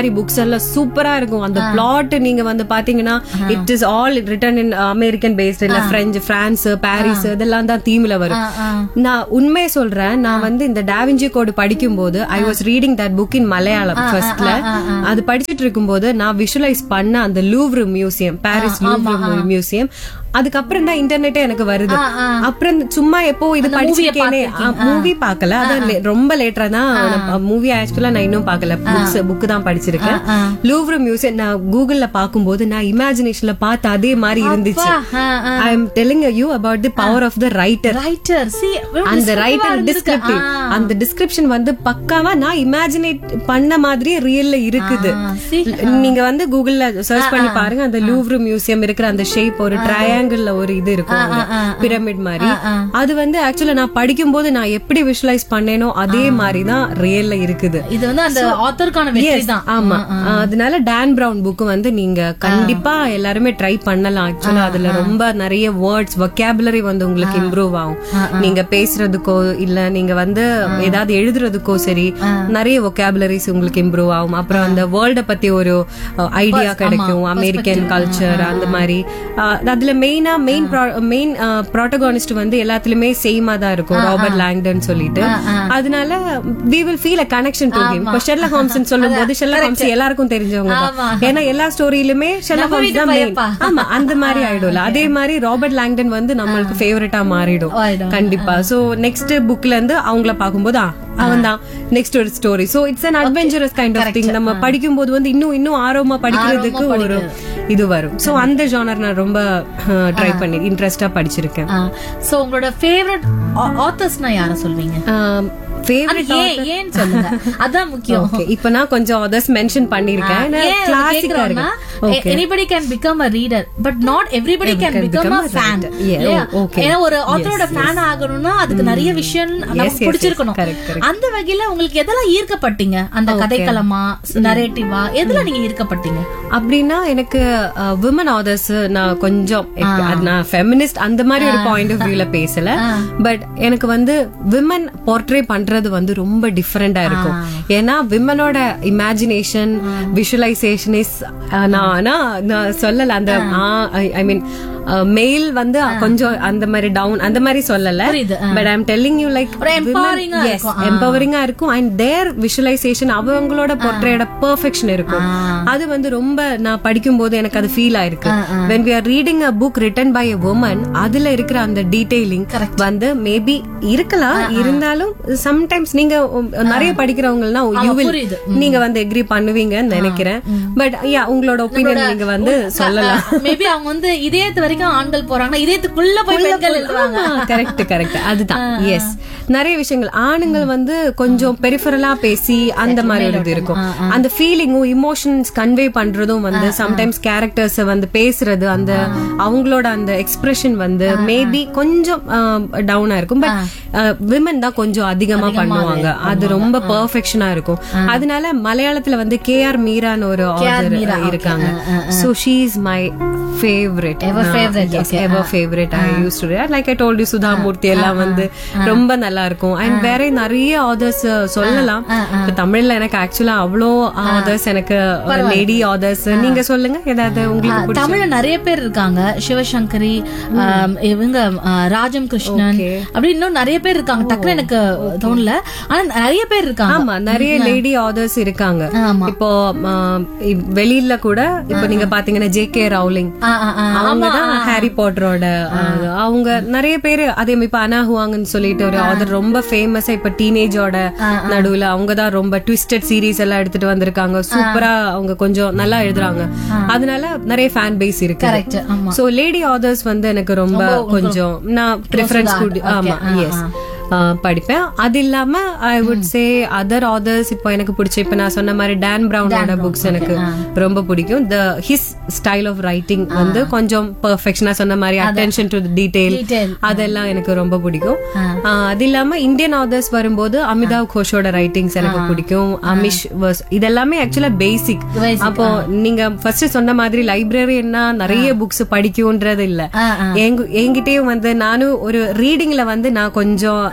மாதிரி புக்ஸ் எல்லாம் சூப்பரா இருக்கும் அந்த பிளாட் நீங்க வந்து பாத்தீங்கன்னா it is all written in American based இல்ல பிரெஞ்சு பிரான்ஸ் பாரிஸ் இதெல்லாம் தான் தீம்ல வரும் நான் உண்மையை சொல்றேன் நான் வந்து இந்த டாவிஞ்சி கோடு படிக்கும் போது I was reading that book in Malayalam ஃபர்ஸ்ட்ல அது படிச்சிட்டு இருக்கும்போது நான் விஷுவலைஸ் பண்ண அந்த Louvre museum Paris Louvre museum அதுக்கப்புறம் தான் இன்டர்நெட்டே எனக்கு வருது அப்புறம் இந்த சும்மா எப்போ இது படிச்சிருக்கேனே மூவி பார்க்கல அதான் le- ரொம்ப லேட்டரா தான் மூவி ஆக்சுவலா நான் இன்னும் பார்க்கல புக்ஸ் புக் தான் படிச்சிருக்கேன் லூவ்ரு மியூசியம் நான் கூகுள்ல பார்க்கும்போது நான் இமேஜினேஷன்ல பார்த்த அதே மாதிரி இருந்துச்சு I am telling you about the power of the writer writer see அந்த ரைட்டர் டிஸ்கிரிப்டிவ் அந்த டிஸ்கிரிப்ஷன் வந்து பக்காவா நான் இமேஜினேட் பண்ண மாதிரியே ரியல்ல இருக்குது see. நீங்க வந்து கூகுள்ல சர்ச் பண்ணி பாருங்க அந்த லூவ்ரு மியூசியம் இருக்கிற அந்த ஷேப் ஒரு ட்ரையாங்கிள்ல ஒரு இது இருக்கும் பிரமிட் மாதிரி அது வந்து ஆக்சுவலா நான் படிக்கும் போது நான் எப்படி விஷுவலைஸ் பண்ணேனோ அதே மாதிரி தான் ரியல்ல இருக்குது இது வந்து அந்த ஆத்தருக்கான வெற்றி தான் ஆமா அதனால டான் பிரவுன் புக் வந்து நீங்க கண்டிப்பா எல்லாருமே ட்ரை பண்ணலாம் ஆக்சுவலா அதுல ரொம்ப நிறைய வேர்ட்ஸ் வொக்காபுலரி வந்து உங்களுக்கு இம்ப்ரூவ் ஆகும் நீங்க பேசுறதுக்கோ இல்ல நீங்க வந்து ஏதாவது எழுதுறதுக்கோ சரி நிறைய வொக்காபுலரிஸ் உங்களுக்கு இம்ப்ரூவ் ஆகும் அப்புறம் அந்த வேர்ல்ட பத்தி ஒரு ஐடியா கிடைக்கும் அமெரிக்கன் கல்ச்சர் அந்த மாதிரி அஹ், அதுல மெயினா மெயின் மெயின் ப்ரோட்டகானிஸ்ட் வந்து எல்லாத்துலயுமே சேமா தான் இருக்கும் ராபர்ட் லாங்டன் சொல்லிட்டு அதனால we will feel a connection to him இப்போ ஷெர்லக் ஹோம்ஸ் சொல்லும் போது ஷெர்லக் ஹோம்ஸ் எல்லாருக்கும் தெரிஞ்சவங்க தான் ஏன்னா எல்லா ஸ்டோரியிலுமே ஷெர்லக் ஹோம்ஸ் தான் மெயின் ஆமா அந்த மாதிரி ஆயிடும்ல அதே மாதிரி ராபர்ட் லாங்டன் வந்து நம்மளுக்கு ஃபேவரட்டா மாறிடும் ஆயிடும். கண்டிப்பா சோ நெக்ஸ்ட் புக்ல இருந்து அவங்கள பாக்கும்போது அவன் தான் நெக்ஸ்ட் ஒரு story so it's an adventurous kind of thing நம்ம படிக்கும் போது வந்து இன்னும் இன்னும் ஆர்வமா படிக்கிறதுக்கு ஒரு இது வரும் சோ அந்த ஜானர் நான் ரொம்ப ட்ரை பண்ணி இன்ட்ரெஸ்டா படிச்சிருக்கேன் சோ உங்களோட ஃபேவரட் ஆத்தர்ஸ்னா யார சொல்வீங்க ஃபேவரட் அது ஏன் ஏன் சொல்லுங்க அதான் முக்கியம் ஓகே இப்போ நான் கொஞ்சம் அதர்ஸ் மென்ஷன் பண்ணிருக்கேன் கிளாசிக்கா இருக்கு okay anybody can become a reader but not everybody can become a fan okay. ஏன்னா ஒரு ஆத்தரோட ஃபேன் ஆகணும்னா அதுக்கு நிறைய விஷயம் நமக்கு yes, பிடிச்சிருக்கணும் correct, correct. அந்த வகையில உங்களுக்கு எதெல்லாம் ஈர்க்கப்பட்டீங்க அந்த கதைக்களமா நரேட்டிவா எதுல நீங்க ஈர்க்கப்பட்டீங்க அப்படின்னா எனக்கு விமன் ஆதர்ஸ் நான் கொஞ்சம் எப்ப- அது நான் ஃபெமினிஸ்ட் அந்த மாதிரி ஒரு பாயிண்ட் ஆஃப் வியூல பேசல பட் எனக்கு வந்து விமன் போர்ட்ரே பண்றது வந்து ரொம்ப டிஃபரெண்டா இருக்கும் ஏன்னா விமனோட இமேஜினேஷன் விஷுவலைசேஷன் இஸ் நான் நான் சொல்லல அந்த ஐ மீன் மெயில் வந்து கொஞ்சம் அந்த மாதிரி டவுன் அந்த மாதிரி சொல்லல புரியுது, but I'm telling you like ஒரு empowering ஆ இருக்கும். எம்பவரிங்கா இருக்கும் அண்ட் தேர் விஷுவலைசேஷன் அவங்களோட போர்ட்ரேட பெர்ஃபெக்ஷன் இருக்கும் அது வந்து ரொம்ப நான் படிக்கும் போது எனக்கு அது ஃபீல் ஆயிருக்கு when we are reading a book written by a woman அதுல இருக்கிற அந்த டீடைலிங் வந்து மேபி இருக்கலாம் இருந்தாலும் சம்டைம்ஸ் நீங்க உம், நிறைய படிக்கிறவங்கன்னா யூ வில் புரியுது. நீங்க வந்து எக்ரி பண்ணுவீங்கன்னு நினைக்கிறேன் பட் யா உங்களோட ஒப்பீனியன் நீங்க வந்து சொல்லலாம் மேபி அவங்க வந்து இதயத்து வரைக்கும் ஆண்கள் போறாங்கன்னா இதயத்துக்குள்ள போய் பெண்கள் எழுதுவாங்க கரெக்ட் கரெக்ட் அதுதான் எஸ் நிறைய விஷயங்கள் ஆணுங்கள் வந்து கொஞ்சம் பெரிஃபரலா பேசி அந்த மாதிரி ஒரு இது இருக்கும் அந்த ஃபீலிங்கும் இமோஷன்ஸ் கன்வே பண்றதும் வந்து சம்டைம்ஸ் கேரக்டர்ஸ் வந்து பேசுறது அந்த அவங்களோட அந்த எக்ஸ்பிரஷன் வந்து மேபி கொஞ்சம் டவுனா இருக்கும் பட் விமன் தான் கொஞ்சம் அதிகமா பண்ணுவாங்க அது ரொம்ப பெர்ஃபெக்ஷனா இருக்கும் அதனால மலையாளத்துல வந்து கே ஆர் மீரான்னு ஒரு ஆதர் இருக்காங்க so she is my favourite Ever favorite, yes okay. ever favorite i used to read like i told you Sudha Murthy எல்லாம் வந்து ரொம்ப நல்லா இருக்கும் அண்ட் வேற நிறைய ஆதர்ஸ் சொல்லலாம் இப்ப தமிழ்ல எனக்கு ஆக்சுவலா அவ்வளோ ஆதர்ஸ் எனக்கு லேடி ஆதர்ஸ் நீங்க சொல்லுங்க ஏதாவது உங்களுக்கு பிடிச்ச- தமிழ்ல நிறைய பேர் இருக்காங்க சிவசங்கரி ஆம், இவங்க ஆ, ராஜம் கிருஷ்ணன் அப்படி இன்னும் நிறைய பேர் இருக்காங்க டக்குனு எனக்கு தோணல ஆனா நிறைய பேர் இருக்காங்க ஆமா நிறைய லேடி ஆதர்ஸ் இருக்காங்க ஆமா. இப்போ ஆ, இ- வெளியில கூட இப்போ நீங்க பாத்தீங்கன்னா ஜே கே ரவுலிங் ஆ, ஆ, ஆ. அவங்க தான் ஹாரி பாட்டரோட அது. அவங்க நிறைய பேர் அதே மாதிரி இப்ப அனா ஹுவாங்கன்னு சொல்லிட்டு ஒரு ஆதர் ரொம்ப ஃபேமஸா இப்ப டீனேஜோட நடுவுல அவங்க தான் ரொம்ப ட்விஸ்டட் சீரீஸ் எல்லாம் எடுத்துட்டு வந்திருக்காங்க சூப்பரா அவங்க கொஞ்சம் நல்லா எழுதுறாங்க அதனால நிறைய ஃபேன் பேஸ் இருக்கு Correct, ஆமா. சோ லேடி ஆதர்ஸ் வந்து எனக்கு ரொம்ப கொஞ்சம் நான் ப்ரிஃபரன்ஸ் ஆமா எஸ் படிப்பேன் அது இல்லாம I would say other authors இப்போ எனக்கு பிடிச்ச இப்ப நான் சொன்ன மாதிரி டான் பிரவுனோட புக்ஸ் எனக்கு ரொம்ப பிடிக்கும் the his style of writing வந்து கொஞ்சம் பெர்ஃபெக்ஷனா சொன்ன மாதிரி அட்டென்ஷன் டு டீடைல் Detail. அதெல்லாம் எனக்கு ரொம்ப பிடிக்கும் ஆஹ் அது இல்லாம இந்தியன் ஆதர்ஸ் வரும்போது அமிதாப் கோஷோட ரைட்டிங்ஸ் எனக்கு பிடிக்கும் அமிஷ் வர்ஸ் இதெல்லாமே ஆக்சுவலா பேசிக் Basic, அப்போ நீங்க ஃபர்ஸ்ட் சொன்ன மாதிரி லைப்ரரின்னா நிறைய புக்ஸ் படிக்கும்ன்றது இல்ல ஆ, எங்க- என்கிட்டயும் வந்து நானும் ஒரு ரீடிங்ல வந்து நான் கொஞ்சம்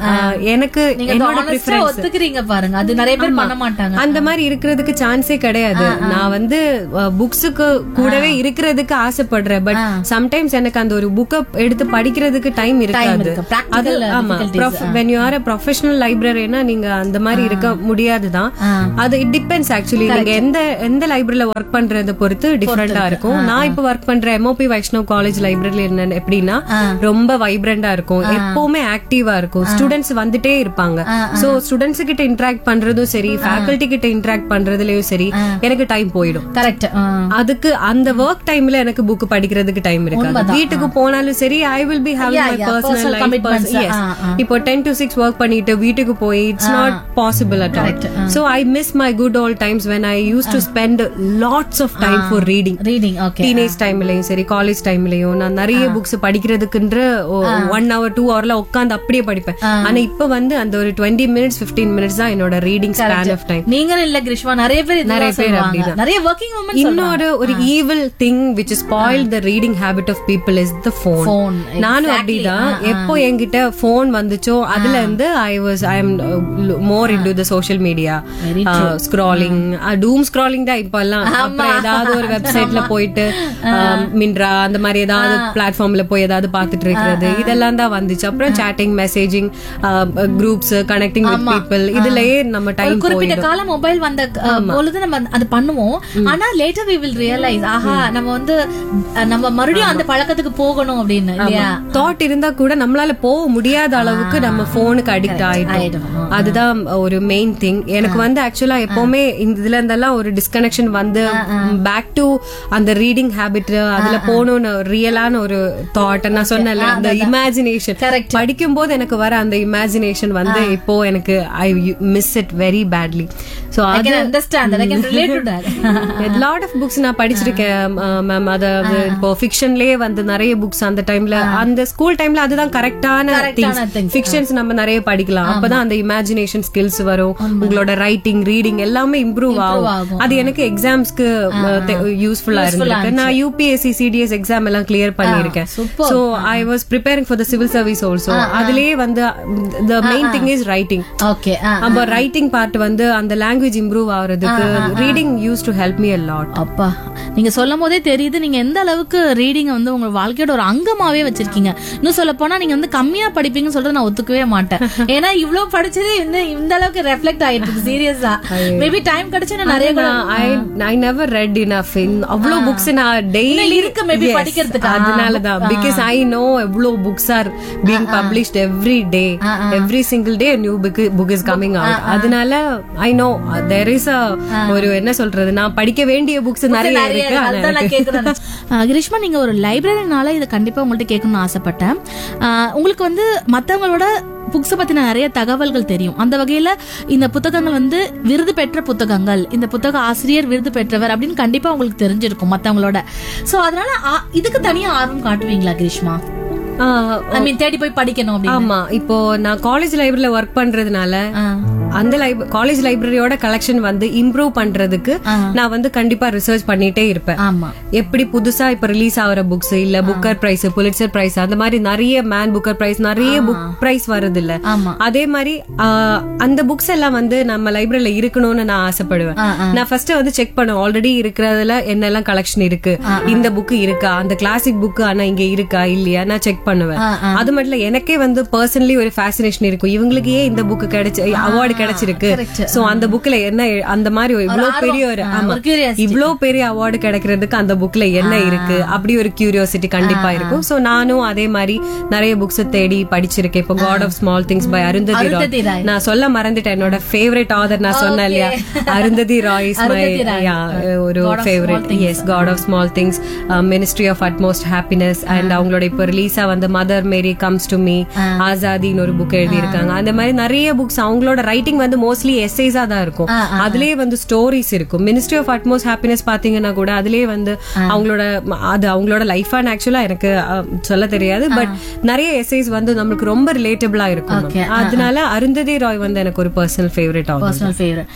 ஆஹ், எனக்கு நீங்க என்னோட honest ஆ ப்ரிஃபரன்ஸ் ஒத்துக்கிறீங்க பாருங்க அது நிறைய பேர் பண்ண மாட்டாங்க அந்த மாதிரி இருக்கிறதுக்கு சான்ஸே கிடையாது நான் வந்து புக்ஸுக்கு கூடவே இருக்கிறதுக்கு ஆசைப்படுறேன் பட் சம்டைம்ஸ் எனக்கு அந்த ஒரு புக்கை எடுத்து படிக்கிறதுக்கு டைம் இருக்காது இருக்கு. Practical அது ஆமா difficulties. When you are professional லைப்ரரினா நீங்க அந்த மாதிரி இருக்க முடியாதுதான் அது இட் டிபெண்ட்ஸ் ஆக்சுவலி நீங்க எந்த எந்த லைப்ரரியில ஒர்க் பண்றத பொறுத்து டிஃபரெண்டா இருக்கும் நான் இப்ப ஒர்க் பண்ற எம்ஓபி வைஷ்ணவ் காலேஜ் லைப்ரரியில என்ன எப்படின்னா ரொம்ப வைப்ரண்டா இருக்கும் எப்பவுமே ஆக்டிவா இருக்கும் ஸ்டூடெண்ட்ஸ் வந்துட்டே இருப்பாங்க சோ ஸ்டூடெண்ட்ஸ் கிட்ட இன்டராக்ட் பண்றதும் சரி ஃபேக்கல்டி கிட்ட இன்டராக்ட் பண்றதுலயும் சரி எனக்கு டைம் போயிடும் கரெக்ட் அதுக்கு அந்த ஒர்க் டைம்ல எனக்கு புக் படிக்கிறதுக்கு டைம் இருக்காது வீட்டுக்கு போனாலும் சரி I will be having Yeah, my yeah, personal personal commitments. Life ஆ, ஆ. இப்போ டென் டு சிக்ஸ் ஒர்க் பண்ணிட்டு வீட்டுக்கு போய் it's not possible at all so I miss my good all times when I use to spend lots of time for reading reading okay teenage டைம்லயும் சரி college டைம்லயும் நான் நிறைய புக்ஸ் படிக்கிறதுக்குன்ற ஒன் ஹவர் டூ ஹவர்ல உட்காந்து அப்படியே படிப்பேன் ஆனா இப்ப வந்து அந்த ஒரு டுவெண்ட்டி மினிட்ஸ் பிப்டீன் மினிட்ஸ் தான் என்னோட ரீடிங் ஸ்பேன் ஆஃப் டைம் நீங்க இல்ல கிருஷ்மா நிறைய பேர் நிறைய நிறைய பேர் பேர் அப்படிதான். நிறைய ஒர்க்கிங் உமன் இன்னொரு ஒரு evil thing which spoil the reading habit of people is the phone Phone, நானும் exactly. அப்படிதான் எப்போ என்கிட்ட போன் வந்துச்சோ அதுல இருந்து I was I am more into the social media scrolling doom scrolling தான் இப்ப எல்லாம் அப்புறம் ஏதாவது ஒரு வெப்சைட்ல போயிட்டு மின்ட்ரா அந்த மாதிரி ஏதாவது பிளாட்ஃபார்ம்ல போய் ஏதாவது பாத்துட்டு இருக்கிறது இதெல்லாம் தான் வந்துச்சு அப்புறம் chatting messaging groups connecting with people இதுலயே நம்ம ஒரு டைம் குறிப்பிட்ட காலம் மொபைல் வந்த அஹ், பொழுது நம்ம அது பண்ணுவோம் ஆனா லேட்டர் வி வில் ரியலைஸ் ஆஹா நம்ம வந்து அஹ், நம்ம மறுபடியும் அந்த பழக்கத்துக்கு போகணும் அப்படின்னு இல்லையா தாட் இருந்தா கூட நம்மளால போக முடியாத அளவுக்கு நம்ம போனுக்கு அடிக்ட் ஆயிட்டோம் ஆயிடும். அதுதான் ஒரு மெயின் திங் எனக்கு வந்து ஆக்சுவலா எப்பவுமே இந்த இதுல இருந்தெல்லாம் ஒரு டிஸ்கனெக்ஷன் வந்து பேக் டு அந்த ரீடிங் ஹேபிட் அதுல போகணும்னு ரியலான ஒரு தாட் நான் சொன்னேன்ல அந்த இமேஜினேஷன் Correct. படிக்கும் போது எனக்கு வர அந்த இமேஜினேஷன் வந்து இப்போ எனக்கு I miss it very badly so I அது can understand I can relate to that lot of books நான் படிச்சிருக்கேன் மேம் அதாவது இப்போ ஃபிக்ஷன்லயே வந்து நிறைய புக்ஸ் அந்த டைம்ல அந்த ஸ்கூல் டைம்ல அதுதான் கரெக்டான Correct-ஆன things. ஃபிக்ஷன்ஸ் நம்ம நிறைய படிக்கலாம் அப்பதான் அந்த இமேஜினேஷன் ஸ்கில்ஸ் வரும் உங்களோட ரைட்டிங் ரீடிங் எல்லாமே இம்ப்ரூவ் ஆகும் ஆகும். அது எனக்கு எக்ஸாம்ஸ்க்கு யூஸ்ஃபுல்லா இருந்திருக்கு நான் யூபிஎஸ்சி சிடிஎஸ் எக்ஸாம் எல்லாம் கிளியர் பண்ணிருக்கேன் super. So I was preparing for the civil service also அதுலயே வந்து the main thing is writing okay நம்ம ரைட்டிங் பார்ட் வந்து அந்த லாங்குவேஜ் இம்ப்ரூவ் ஆகுறதுக்கு reading use to help me a lot அப்பா நீங்க சொல்லும் போதே தெரியுது நீங்க எந்த அளவுக்கு ரீடிங் வந்து உங்க வாழ்க்கையோட ஒரு அங்கமாவே வச்சிருக்கீங்க இன்னும் சொல்ல போனா நீங்க வந்து கம்மியா படிப்பீங்கன்னு சொல்றது நான் ஒத்துக்கவே மாட்டேன் ஏன்னா இவ்ளோ படிச்சதே இந்த இந்த அளவுக்கு ரெஃப்ளெக்ட் ஆயிட்டு இருக்கு சீரியஸா மேபி டைம் கிடைச்சா நான் நிறைய கூட I I never read enough அவ்வளவு புக்ஸ் நான் டெய்லி இருக்கு maybe படிக்கிறதுக்கு. ஆ, அதனால தான் பிகாஸ் ஐ நோ எவ்வளவு books are being published every day every single day new book book is coming out அதனால I no there is a ஒரு என்ன சொல்றது நான் படிக்க வேண்டிய புக்ஸ் நிறைய நிறைய இருக்கு ஆனா அதுதான் நான் கேக்குறேன் அஹ் கிரீஷ்மா நீங்க ஒரு லைப்ரரினால இதை கண்டிப்பா உங்கள்ட்ட கேட்கணும்னு ஆசைப்பட்டேன் அஹ் உங்களுக்கு வந்து மத்தவங்களோட புக்ஸை பத்தின நிறைய தகவல்கள் தெரியும் அந்த வகையில இந்த புத்தகங்கள் வந்து விருது பெற்ற புத்தகங்கள் இந்த புத்தக ஆசிரியர் விருது பெற்றவர் அப்படின்னு கண்டிப்பா உங்களுக்கு தெரிஞ்சிருக்கும் மத்தவங்களோட சோ அதனால ஆ- இதுக்கு தனியா ஆர்வம் காட்டுவீங்களா கிரீஷ்மா ஆ, ஐ மீன் தேடி போய் படிக்கணும் அப்படின்னு ஆமா இப்போ நான் காலேஜ் லைப்ரரியில ஒர்க் பண்றதுனால ஆ. அந்த காலேஜ் லைப்ரரியோட கலெக்ஷன் வந்து இம்ப்ரூவ் பண்றதுக்கு நான் வந்து கண்டிப்பா ரிசர்ச் பண்ணிட்டே இருப்பேன் ஆமா எப்படி புதுசா இப்ப ரிலீஸ் ஆகுற புக்ஸ் இல்ல புக்கர் பிரைஸ் புலிட்சர் பிரைஸ் அந்த மாதிரி நிறைய மேன் புக்கர் பிரைஸ் நிறைய புக் பிரைஸ் வருது இல்ல ஆமா அதே மாதிரி ஆ, அந்த புக்ஸ் எல்லாம் வந்து நம்ம லைப்ரரியில இருக்கணும்னு நான் ஆசைப்படுவேன் ஆ, ஆ. நான் ஃபர்ஸ்ட் வந்து செக் பண்ணுவேன் ஆல்ரெடி இருக்கிறதுல என்னெல்லாம் கலெக்ஷன் இருக்கு இந்த புக் இருக்கா அந்த கிளாசிக் புக் ஆனா இங்க இருக்கா இல்லையா நான் செக் பண்ணுவேன் ஆ, ஆ. அது மட்டும் இல்ல எனக்கே வந்து பர்சனலி ஒரு ஃபேசினேஷன் இருக்கும் இவங்களுக்கு ஏன் இந்த புக் கிடைச்சு அவார்டு கிடைச்சிருக்கு correct. சோ அந்த புக்ல என்ன எ- அந்த மாதிரி ஒரு இவ்வளவு ஆர்வம், பெரிய ஒரு ஆ, ஆமா ஒரு curiosity. இவ்ளோ பெரிய அவார்டு கிடைக்கிறதுக்கு அந்த புக்ல என்ன இருக்கு அப்படி ஒரு கியூரியாசிட்டி கண்டிப்பா இருக்கும் சோ நானும் அதே மாதிரி நிறைய புக்ஸ் தேடி படிச்சிருக்கேன் இப்போ God of Small Things by Arundhati Arundhati Roy Roy. நான் சொல்ல மறந்துட்டேன் என்னோட ஃபேவரட் ஆதர் நான் சொன்னேன் இல்லையா அருந்ததி ராய் இஸ் மை அருந்ததி ராய். ஒரு God of favourite Small Things. Yes God of Small Things Ministry of Utmost Happiness and அவங்களோட இப்போ ரிலீஸா வந்து Mother Mary Comes to Me ஆசாதின்னு ஒரு புக் எழுதியிருக்காங்க அந்த மாதிரி நிறைய புக்ஸ் அவங்களோட ரைட்டிங் வந்து மோஸ்ட்லி எஸ்ஐஸா தான் இருக்கும் அதுலயே வந்து ஸ்டோரிஸ் இருக்கும் மினிஸ்ட்ரி ஆஃப் அட்மோஸ்ட் ஹாப்பினஸ் பாத்தீங்கன்னா கூட அதுலயே வந்து அவங்களோட ம- அது அவங்களோட லைஃபான ஆக்சுவலா எனக்கு அஹ், சொல்ல தெரியாது பட் நிறைய எஸ்ஐஸ் வந்து நம்மளுக்கு ரொம்ப ரிலேட்டபிளா இருக்கும் Okay. அதனால அருந்ததி ராய் வந்து எனக்கு ஒரு பர்சனல் ஃபேவரட் ஆகும் பர்சனல் ஃபேவரட்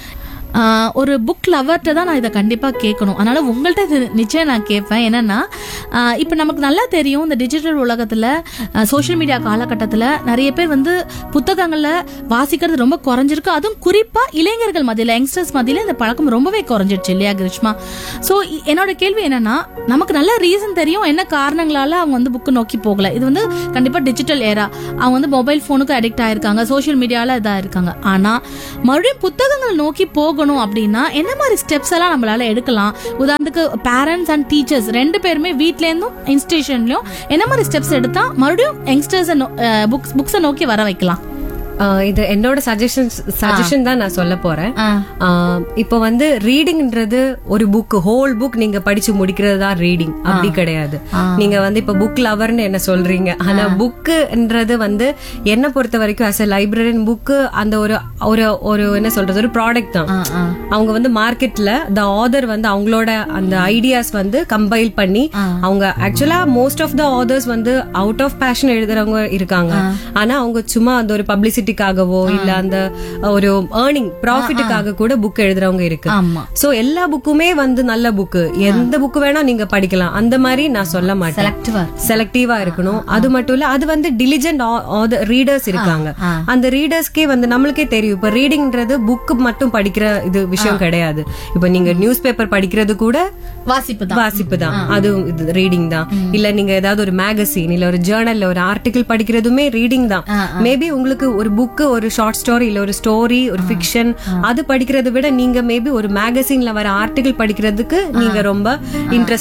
ஆஹ் ஒரு புக் லவர்கிட்ட தான் நான் இதை கண்டிப்பா கேட்கணும் அதனால உங்கள்கிட்ட இது நிச்சயம் நான் கேட்பேன் என்னன்னா ஆஹ் இப்ப நமக்கு நல்லா தெரியும் இந்த டிஜிட்டல் உலகத்துல சோஷியல் மீடியா காலகட்டத்துல நிறைய பேர் வந்து புத்தகங்கள்ல வாசிக்கிறது ரொம்ப குறைஞ்சிருக்கு அதுவும் குறிப்பா இளைஞர்கள் மத்தியில யங்ஸ்டர்ஸ் மத்தியில இந்த பழக்கம் ரொம்பவே குறைஞ்சிருச்சு இல்லையா கிருஷ்மா சோ என்னோட கேள்வி என்னன்னா நமக்கு நல்ல ரீசன் தெரியும் என்ன காரணங்களால அவங்க வந்து புக்கு நோக்கி போகல இது வந்து கண்டிப்பா டிஜிட்டல் ஏரா அவங்க வந்து மொபைல் போனுக்கு அடிக்ட் ஆயிருக்காங்க சோஷியல் மீடியால இதா இருக்காங்க ஆனா மறுபடியும் புத்தகங்கள் நோக்கி போகணும் அப்படின்னா என்ன மாதிரி ஸ்டெப்ஸ் எல்லாம் நம்மளால எடுக்கலாம் உதாரணத்துக்கு பேரண்ட்ஸ் அண்ட் டீச்சர்ஸ் ரெண்டு பேருமே வீட்ல இருந்தும் இன்ஸ்டிடியூஷன்லயும் என்ன மாதிரி ஸ்டெப்ஸ் எடுத்தா மறுபடியும் யங்ஸ்டர்ஸ் புக்ஸ் புக்ஸை நோக்கி வர வைக்கலாம் ஆஹ் இது என்னோட சஜஷன் சஜஷன் தான் நான் சொல்ல போறேன் ஆஹ் இப்போ வந்து ரீடிங்ன்றது ஒரு புக் ஹோல் புக் நீங்க படிச்சு முடிக்கிறது தான் ரீடிங் அப்படி கிடையாது நீங்க வந்து இப்ப புக் லவர்னு என்ன சொல்றீங்க ஆனா புக்குன்றது வந்து என்ன பொறுத்த வரைக்கும் அஸ் அ லைப்ரரியன் புக்கு அந்த ஒரு ஒரு ஒரு என்ன சொல்றது ஒரு ப்ராடக்ட் தான் அவங்க வந்து மார்க்கெட்ல த ஆதர் வந்து அவங்களோட அந்த ஐடியாஸ் வந்து கம்பைல் பண்ணி அவங்க ஆக்சுவலா மோஸ்ட் ஆஃப் த ஆதர்ஸ் வந்து அவுட் ஆஃப் பேஷன் எழுதுறவங்க இருக்காங்க ஆனா அவங்க சும்மா அந்த ஒரு பப்ளிசிட்டிக்காகவோ இல்ல அந்த ஒரு ஏர்னிங் ப்ராஃபிட்டுக்காக கூட புக் எழுதுறவங்க இருக்கு ஆமா சோ எல்லா புக்குமே வந்து நல்ல புக்கு எந்த புக்கு வேணா நீங்க படிக்கலாம் அந்த மாதிரி நான் சொல்ல மாட்டேன் செலக்டிவா செலக்டிவா இருக்கணும் அது மட்டும் இல்ல அது வந்து டிலிஜென்ட் ரீடர்ஸ் இருக்காங்க அந்த ரீடர்ஸ்க்கே வந்து நம்மளுக்கே தெரியும் இப்ப ரீடிங்ன்றது புக் மட்டும் படிக்கிற இது விஷயம் கிடையாது இப்ப நீங்க நியூஸ் பேப்பர் படிக்கிறது கூட வாசிப்பு தான் வாசிப்பு தான் அது இது ரீடிங் தான் இல்ல நீங்க ஏதாவது ஒரு மேகசின் இல்ல ஒரு ஜேர்னல்ல ஒரு ஆர்டிகிள் படிக்கிறதுமே ரீடிங் தான் மேபி உங்களுக்கு ஒரு புக் ஒரு ஷார்ட் ஸ்டோரி இல்ல ஒரு ஸ்டோரி ஒரு ஃபிக்ஷன் அது படிக்கிறதை விட நீங்க மேபி ஒரு மேகசின்ல வர ஆர்டிகிள் படிக்கிறதுக்கு நீங்க ரொம்ப இன்ட்ரெஸ்ட்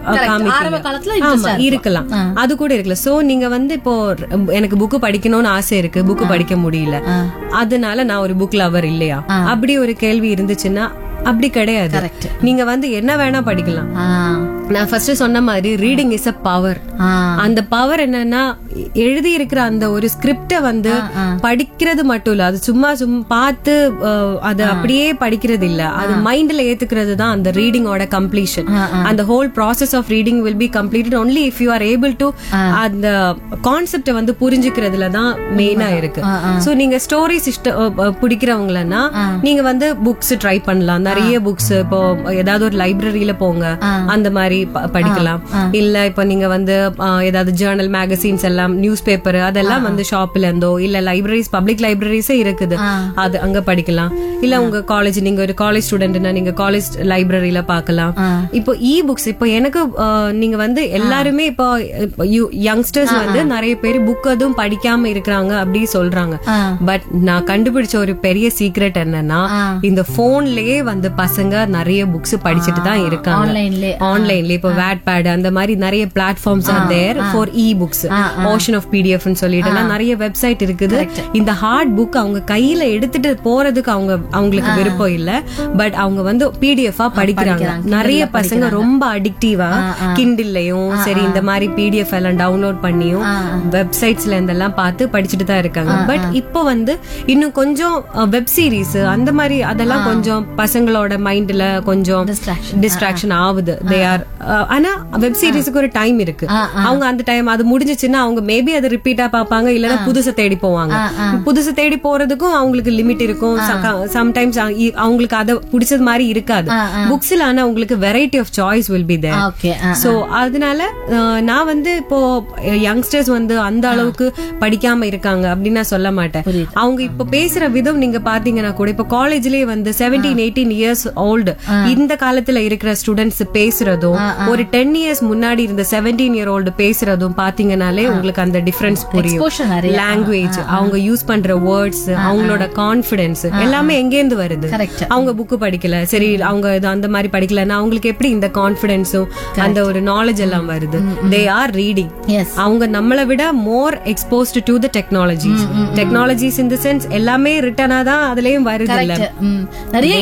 ஆரம்ப காலத்துல interest ஆ ஆமா இருக்கலாம் அது கூட இருக்கலாம் சோ நீங்க வந்து இப்போ எனக்கு புக் படிக்கணும்னு ஆசை இருக்கு புக் படிக்க முடியல அதனால நான் ஒரு புக் லவர் இல்லையா அப்படி ஒரு கேள்வி இருந்துச்சுன்னா அப்படி கிடையாது Correct. நீங்க வந்து என்ன வேணா படிக்கலாம் ஆ, நான் ஃபர்ஸ்ட் சொன்ன மாதிரி ரீடிங் இஸ் அ பவர் ஆ, அந்த பவர் என்னன்னா எழுதி இருக்கிற அந்த ஒரு ஸ்கிரிப்ட வந்து படிக்கிறது மட்டும் இல்ல அது சும்மா சும்மா பார்த்து அஹ், அது அப்படியே படிக்கிறது இல்ல அது மைண்ட்ல ஏத்துக்கிறது தான் அந்த ரீடிங்கோட கம்ப்ளீஷன் அந்த whole process of reading will be completed only if you are able to அந்த கான்செப்ட வந்து புரிஞ்சுக்கிறதுல தான் மெயினா இருக்கு சோ நீங்க ஸ்டோரிஸ் இஷ்ட பிடிக்கிறவங்களன்னா நீங்க வந்து புக்ஸ் ட்ரை பண்ணலாம் நிறைய புக்ஸ் இப்போ ஏதாவது ஒரு லைப்ரரியில போங்க அந்த மாதிரி ப- படிக்கலாம் இல்ல இப்போ நீங்க வந்து அஹ், ஏதாவது ஜேர்னல் மேகசின்ஸ் எல்லாம் நியூஸ் பேப்பர் அதெல்லாம் வந்து ஷாப்ல இருந்தோ இல்ல லைப்ரரிஸ் பப்ளிக் லைப்ரரிஸே இருக்குது அது அங்க படிக்கலாம் இல்ல உங்க காலேஜ் நீங்க ஒரு காலேஜ் ஸ்டூடெண்ட்னா நீங்க காலேஜ் லைப்ரரியில பார்க்கலாம் இப்போ இ புக்ஸ் இப்போ எனக்கு அஹ், நீங்க வந்து எல்லாருமே இப்போ யங்ஸ்டர்ஸ் வந்து நிறைய பேர் புக் எதுவும் படிக்காம இருக்கிறாங்க அப்படி சொல்றாங்க பட் நான் கண்டுபிடிச்ச ஒரு பெரிய சீக்ரெட் என்னன்னா இந்த போன்லயே வந்து பசங்க நிறைய புக்ஸ் படிச்சுட்டு தான் இருக்காங்க ஆன்லைன்ல ஆன்லைன்ல இப்போ வேட் பேட் அந்த மாதிரி நிறைய platforms are there for ebooks ocean of PDF சொல்லிட்டு எல்லாம் நிறைய வெப்சைட் இருக்குது இந்த ஹார்ட் புக் அவங்க கையில எடுத்துட்டு போறதுக்கு அவங்க அவங்களுக்கு விருப்பம் இல்ல பட் அவங்க வந்து பிடிஎஃப் படிக்கிறாங்க நிறைய பசங்க ரொம்ப அடிக்டிவா கிண்டில்லையும் சரி இந்த மாதிரி பிடிஎஃப் எல்லாம் டவுன்லோட் பண்ணியும் வெப்சைட்ஸ்ல இருந்தெல்லாம் பார்த்து படிச்சுட்டு தான் இருக்காங்க பட் இப்போ வந்து இன்னும் கொஞ்சம் வெப் சீரிஸ் அந்த மாதிரி அதெல்லாம் கொஞ்சம் பசங்களோட மைண்ட்ல கொஞ்சம் Distraction. டிஸ்ட்ராக்ஷன் ஆகுது தே ஆர் ஆனா வெப் சீரிஸ்க்கு ஒரு டைம் இருக்கு அவங்க அந்த டைம் அது முடிஞ்சுச்சுன்னா அவங்க மேபி அது ரிப்பீட்டா பார்ப்பாங்க இல்லனா புதுசை தேடி போவாங்க புதுசு தேடி போறதுக்கும் அவங்களுக்கு லிமிட் இருக்கும் சம்டைம்ஸ் அவங்களுக்கு அத பிடிச்சது மாதிரி இருக்காது புக்ஸ்ல ஆனா உங்களுக்கு variety of choice will be there okay so அதனால அஹ், நான் வந்து இப்போ யங்ஸ்டர்ஸ் வந்து அந்த அளவுக்கு படிக்காம இருக்காங்க அப்படின்னு நான் சொல்ல மாட்டேன் அவங்க இப்ப பேசுற விதம் நீங்க பாத்தீங்கன்னா கூட இப்ப காலேஜ்லயே வந்து செவன்டீன் எயிட்டீன் இயர்ஸ் ஓல்டு இந்த காலத்துல இருக்கிற ஸ்டூடெண்ட்ஸ் பேசுறதும் ஒரு டென் இயர்ஸ் முன்னாடி இருந்த செவன்டீன் இயர் ஓல்டு பேசுறதும் பாத்தீங்கன்னாலே உங்களுக்கு அந்த டிஃபரன்ஸ் புரியும் Exposure நிறைய. லாங்குவேஜ் அவங்க யூஸ் பண்ற வேர்ட்ஸ் அவங்களோட கான்பிடன்ஸ் எல்லாமே எங்கேருந்து வருது Correct. அவங்க புக்கு படிக்கல சரி அவங்க இது அந்த மாதிரி படிக்கலன்னா அவங்களுக்கு எப்படி இந்த கான்பிடன்ஸும் அந்த ஒரு நாலேஜ் எல்லாம் வருது தே ஆர் ரீடிங் எஸ் அவங்க நம்மளை விட more exposed to the technologies technologies in the sense எல்லாமே ரிட்டனா தான் அதுலயும் வருது இல்ல நிறைய They are இன்ஃபர்மேஷன்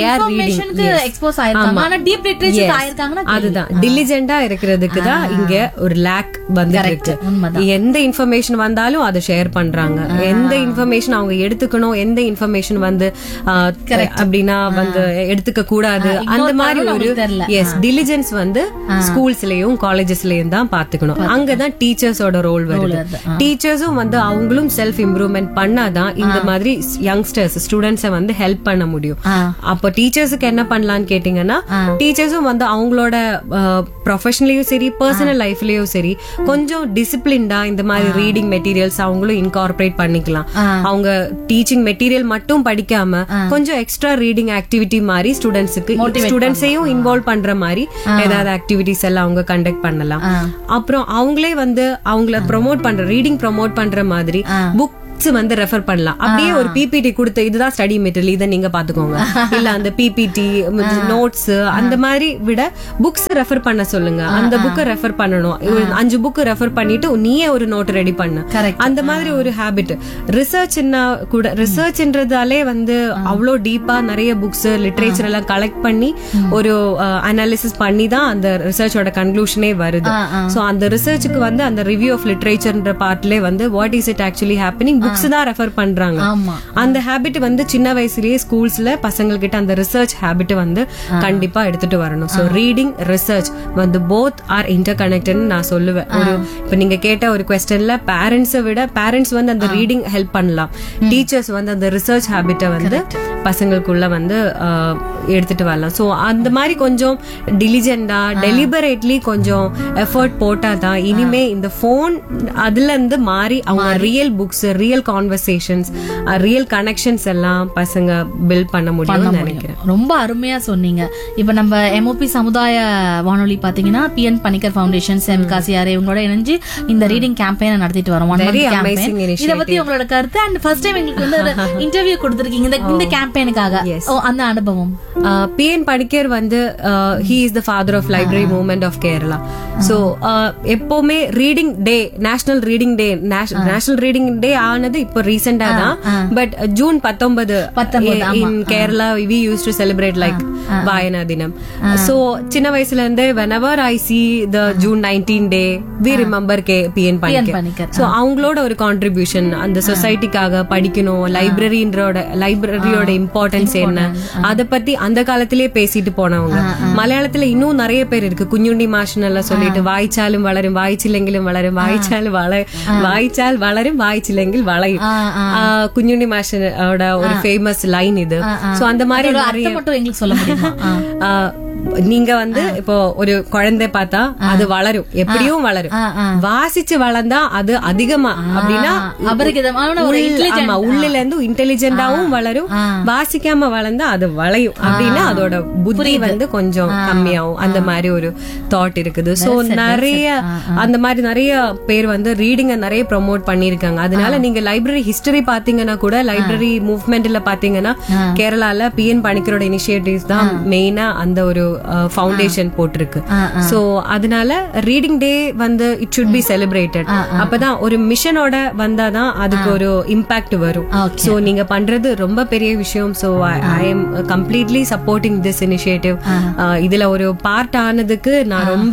இன்ஃபர்மேஷனுக்கு எக்ஸ்போஸ் ஆயிருக்காங்க ஆனா டீப் லிட்ரேச்சர் ஆயிருக்காங்கன்னா அதுதான் டிலிஜென்டா இருக்கிறதுக்கு தான் இங்க ஒரு லேக் வந்து இருக்கு உண்மைதான். எந்த இன்ஃபர்மேஷன் வந்தாலும் அதை ஷேர் பண்றாங்க எந்த இன்ஃபர்மேஷன் அவங்க எடுத்துக்கணும் எந்த இன்ஃபர்மேஷன் வந்து ஆ, அப்படின்னா வந்து எடுத்துக்க கூடாது அந்த மாதிரி ஒரு நம்மளுக்கு தெரியல. எஸ் டிலிஜென்ஸ் வந்து ஸ்கூல்ஸ்லயும் காலேஜஸ்லயும் தான் பாத்துக்கணும் அங்கதான் டீச்சர்ஸோட ரோல் வருது டீச்சர்ஸும் வந்து அவங்களும் செல்ஃப் இம்ப்ரூவ்மெண்ட் பண்ணாதான் இந்த மாதிரி யங்ஸ்டர்ஸ் ஸ்டூடெண்ட்ஸை வந்து ஹெல்ப் பண்ண முடியும் ஆ. அப்போ டீச்சர்ஸுக்கு என்ன பண்ணலாம்னு கேட்டீங்கன்னா டீச்சர்ஸும் வந்து அவங்களோட ப்ரொஃபஷனலையும் சரி பர்சனல் லைஃப்லயும் சரி கொஞ்சம் டிசிப்ளின்டா இந்த மாதிரி ரீடிங் மெட்டீரியல்ஸ் அவங்களும் இன்கார்பரேட் பண்ணிக்கலாம் அவங்க டீச்சிங் மெட்டீரியல் மட்டும் படிக்காம கொஞ்சம் எக்ஸ்ட்ரா ரீடிங் ஆக்டிவிட்டி மாதிரி ஸ்டூடெண்ட்ஸுக்கு ஸ்டூடெண்ட்ஸையும் இன்வால்வ் பண்ற மாதிரி ஏதாவது ஆக்டிவிட்டிஸ் எல்லாம் அவங்க கண்டக்ட் பண்ணலாம் அப்புறம் அவங்களே வந்து அவங்கள ப்ரோமோட் பண்ற ரீடிங் ப்ரோமோட் பண்ற மாதிரி புக் வந்து ரெஃபர் பண்ணலாம் அப்படியே ஒரு பிபிடி கொடுத்து இதுதான் ஸ்டடி மெட்டீரியல் இதை நீங்க பாத்துக்கோங்க இல்ல அந்த பிபிடி நோட்ஸ் அந்த மாதிரி விட புக்ஸ் ரெஃபர் பண்ண சொல்லுங்க அந்த புக்கை ரெஃபர் பண்ணணும் ஒரு அஞ்சு புக் ரெஃபர் பண்ணிட்டு நீயே ஒரு நோட் ரெடி பண்ணு Correct. அந்த மாதிரி ஒரு ஹேபிட் ரிசர்ச்னா கூட ரிசர்ச்ன்றதாலே வந்து அவ்வளோ டீப்பா நிறைய புக்ஸ் லிட்ரேச்சர் எல்லாம் கலெக்ட் பண்ணி ஒரு அனாலிசிஸ் பண்ணி தான் அந்த ரிசர்ச்சோட கன்க்ளூஷனே வருது சோ அந்த ரிசர்ச்சுக்கு வந்து அந்த ரிவ்யூ ஆஃப் லிட்ரேச்சர்ன்ற பார்ட்ல வந்து what is it actually happening books தான் ரெஃபர் பண்றாங்க ஆமா அந்த ஹேபிட் வந்து சின்ன வயசுலயே ஸ்கூல்ஸ்ல பசங்க கிட்ட அந்த ரிசர்ச் ஹேபிட் வந்து கண்டிப்பா எடுத்துட்டு வரணும் சோ ரீடிங் ரிசர்ச் வந்து போத் ஆர் இன்டர் கனெக்டட் நான் சொல்லுவேன் ஒரு இப்ப நீங்க கேட்ட ஒரு கொஸ்டின்ல பேரண்ட்ஸை விட பேரண்ட்ஸ் வந்து அந்த ரீடிங் ஹெல்ப் பண்ணலாம் டீச்சர்ஸ் வந்து அந்த ரிசர்ச் ஹேபிட்டை வந்து பசங்களுக்குள்ள வந்து ஆஹ், எடுத்துட்டு வரலாம் சோ அந்த மாதிரி கொஞ்சம் டிலிஜென்டா டெலிபரேட்லி கொஞ்சம் எஃபர்ட் போட்டா தான் இனிமே இந்த போன் அதுல இருந்து மாறி அவங்க real books real conversations real connections எல்லாம் பசங்க பில்ட் பண்ண முடியும்னு நினைக்கிறேன் ரொம்ப அருமையா சொன்னீங்க இப்ப நம்ம எம்ஓபி சமுதாய வானொலி பாத்தீங்கன்னா பிஎன் பணிக்கர் ஃபவுண்டேஷன் செம் காசியாரே இவங்களோட இணைஞ்சு இந்த ரீடிங் கேம்பெயின் நடத்திட்டு வரோம் One month Very campaign. amazing இத initiative. பத்தி உங்களோட கருத்து அண்ட் ஃபர்ஸ்ட் டைம் எங்களுக்கு வந்து ஒரு இன்டர்வியூ கொடுத்திருக்கீங்க இந்த இந்த கேம்பெயினுக்காக ஓ அந்த அனுபவம் பிஎன் படிக்கர் வந்து he is the father of library movement of Kerala so எப்பவுமே reading day national reading day national reading day ஆனது இப்போ ரீசெண்டா தான் பட் ஜூன் பத்தொன்பது in Kerala we use to celebrate like வாயனா தினம் ஸோ சின்ன வயசுல இருந்து whenever I see the June nineteen day we remember K PN Panicker. Panicker so அவங்களோட ஒரு கான்ட்ரிபியூஷன் அந்த சொசைட்டிக்காக படிக்கணும் லைப்ரரின்றோட லைப்ரரியோட இம்பார்ட்டன்ஸ் என்ன அத பத்தி அந்த காலத்திலேயே பேசிட்டு போனவங்க மலையாளத்துல இன்னும் நிறைய பேர் இருக்கு குஞ்சுண்டி மாஷன் எல்லாம் சொல்லிட்டு வாய்ச்சாலும் வளரும் வாய்ச்சிலெங்கிலும் வளரும் வாய்ச்சால் வள வாய்ச்சால் வளரும் வாய்ச்சிலெங்கில் வளையும் ஆஹ் குஞ்சுண்டி மாஷனோட ஒரு ஃபேமஸ் லைன் இது சோ அந்த மாதிரி அதோட நிறைய அர்த்தம் மட்டும் எங்களுக்கு சொல்ல முடியுமா ஆ. ஆஹ் நீங்க வந்து இப்போ ஒரு குழந்தை பார்த்தா அது வளரும் எப்படியும் வளரும் ஆ, ஆ. வாசிச்சு வளர்ந்தா அது அதிகமா அப்படின்னா அபரிகிதமான ஒரு உள்- intelligent- ஆமா உள்ளில இருந்து இன்டெலிஜென்டாவும் வளரும் வாசிக்காம வளர்ந்தா அது வளையும் அப்படின்னா அதோட புத்தி வந்து கொஞ்சம் கம்மியாகும் அந்த மாதிரி ஒரு தாட் இருக்குது சோ நிறைய அந்த மாதிரி நிறைய பேர் வந்து ரீடிங்க நிறைய ப்ரோமோட் பண்ணிருக்காங்க அதனால நீங்க லைப்ரரி ஹிஸ்டரி பாத்தீங்கன்னா கூட லைப்ரரி மூவ்மெண்ட்ல பாத்தீங்கன்னா கேரளால பிஎன் பணிக்கரோட இனிஷியேட்டிவ்ஸ் தான் மெயினா அந்த ஒரு ஃபவுண்டேஷன் போட்டிருக்கு சோ அதனால ரீடிங் டே வந்து இட் சுட் பி செலிப்ரேட்டட் அப்பதான் ஒரு மிஷனோட வந்தாதான் அதுக்கு ஒரு இம்பாக்ட் வரும் Okay. சோ நீங்க பண்றது ரொம்ப பெரிய விஷயம் so I am completely supporting this initiative இதுல ஒரு பார்ட் ஆனதுக்கு நான் ரொம்ப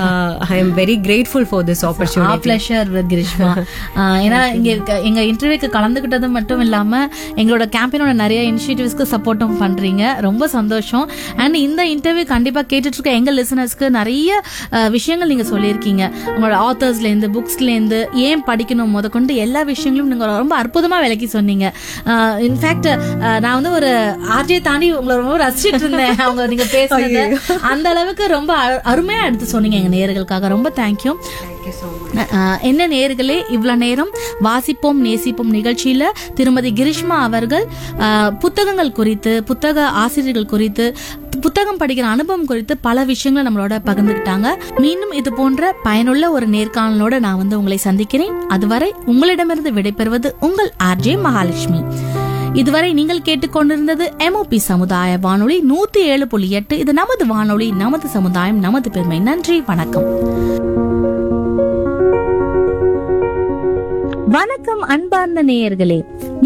I am very grateful for this ah opportunity pleasure Grishma ஆ, ஏன்னா இங்க இருக்க- எங்க இன்டர்வியூக்கு கலந்துகிட்டது மட்டும் இல்லாம எங்களோட கேம்பெயினோட நிறைய இனிஷியேட்டிவ்ஸ்க்கு சப்போர்ட்டும் பண்றீங்க ரொம்ப சந்தோஷம் அண்ட் இந்த இன்டர்வியூ கண்டிப்பா கேட்டுட்டு இருக்க எங்க லிசனர்ஸ்க்கு நிறைய ஆ, விஷயங்கள் நீங்க சொல்லியிருக்கீங்க உங்களோட ஆத்தர்ஸ்ல இருந்து புக்ஸ்ல இருந்து ஏன் படிக்கணும் முதற்கொண்டு எல்லா விஷயங்களும் நீங்க ரொம்ப அற்புதமா விளக்கி சொன்னீங்க இன்ஃபேக்ட் நான் வந்து ஒரு ஆர்ஜே தாண்டி உங்களை ரொம்ப ரசிச்சிட்டு இருந்தேன் அவங்க நீங்க பேசுனது அந்த அளவுக்கு ரொம்ப அரு- அருமையா எடுத்து சொன்னீங்க எங்க நேயர்களுக்காக ரொம்ப தேங்க்யூ அஹ் என்ன நேர்களே இவ்வளவு நேரம் வாசிப்போம் நேசிப்போம் நிகழ்ச்சியில திருமதி கிரிஷ்மா அவர்கள் அஹ், புத்தகங்கள் குறித்து புத்தக ஆசிரியர்கள் குறித்து புத்தகம் படிக்கிற அனுபவம் குறித்து பல விஷயங்களை நம்மளோட பகிர்ந்துக்கிட்டாங்க மீண்டும் இது போன்ற பயனுள்ள ஒரு நேர்காணலோட நான் வந்து உங்களை சந்திக்கிறேன் அதுவரை உங்களிடமிருந்து விடைபெறுவது உங்கள் ஆர்ஜே மகாலட்சுமி இதுவரை நீங்கள் கேட்டுக்கொண்டிருந்தது எம்ஓபி சமுதாய வானொலி நூத்தி ஏழு புள்ளி எட்டு இது நமது வானொலி நமது சமுதாயம் நமது பெருமை நன்றி வணக்கம் வணக்கம் அன்பார்ந்த நேயர்களே நீங்கள் கேட்டு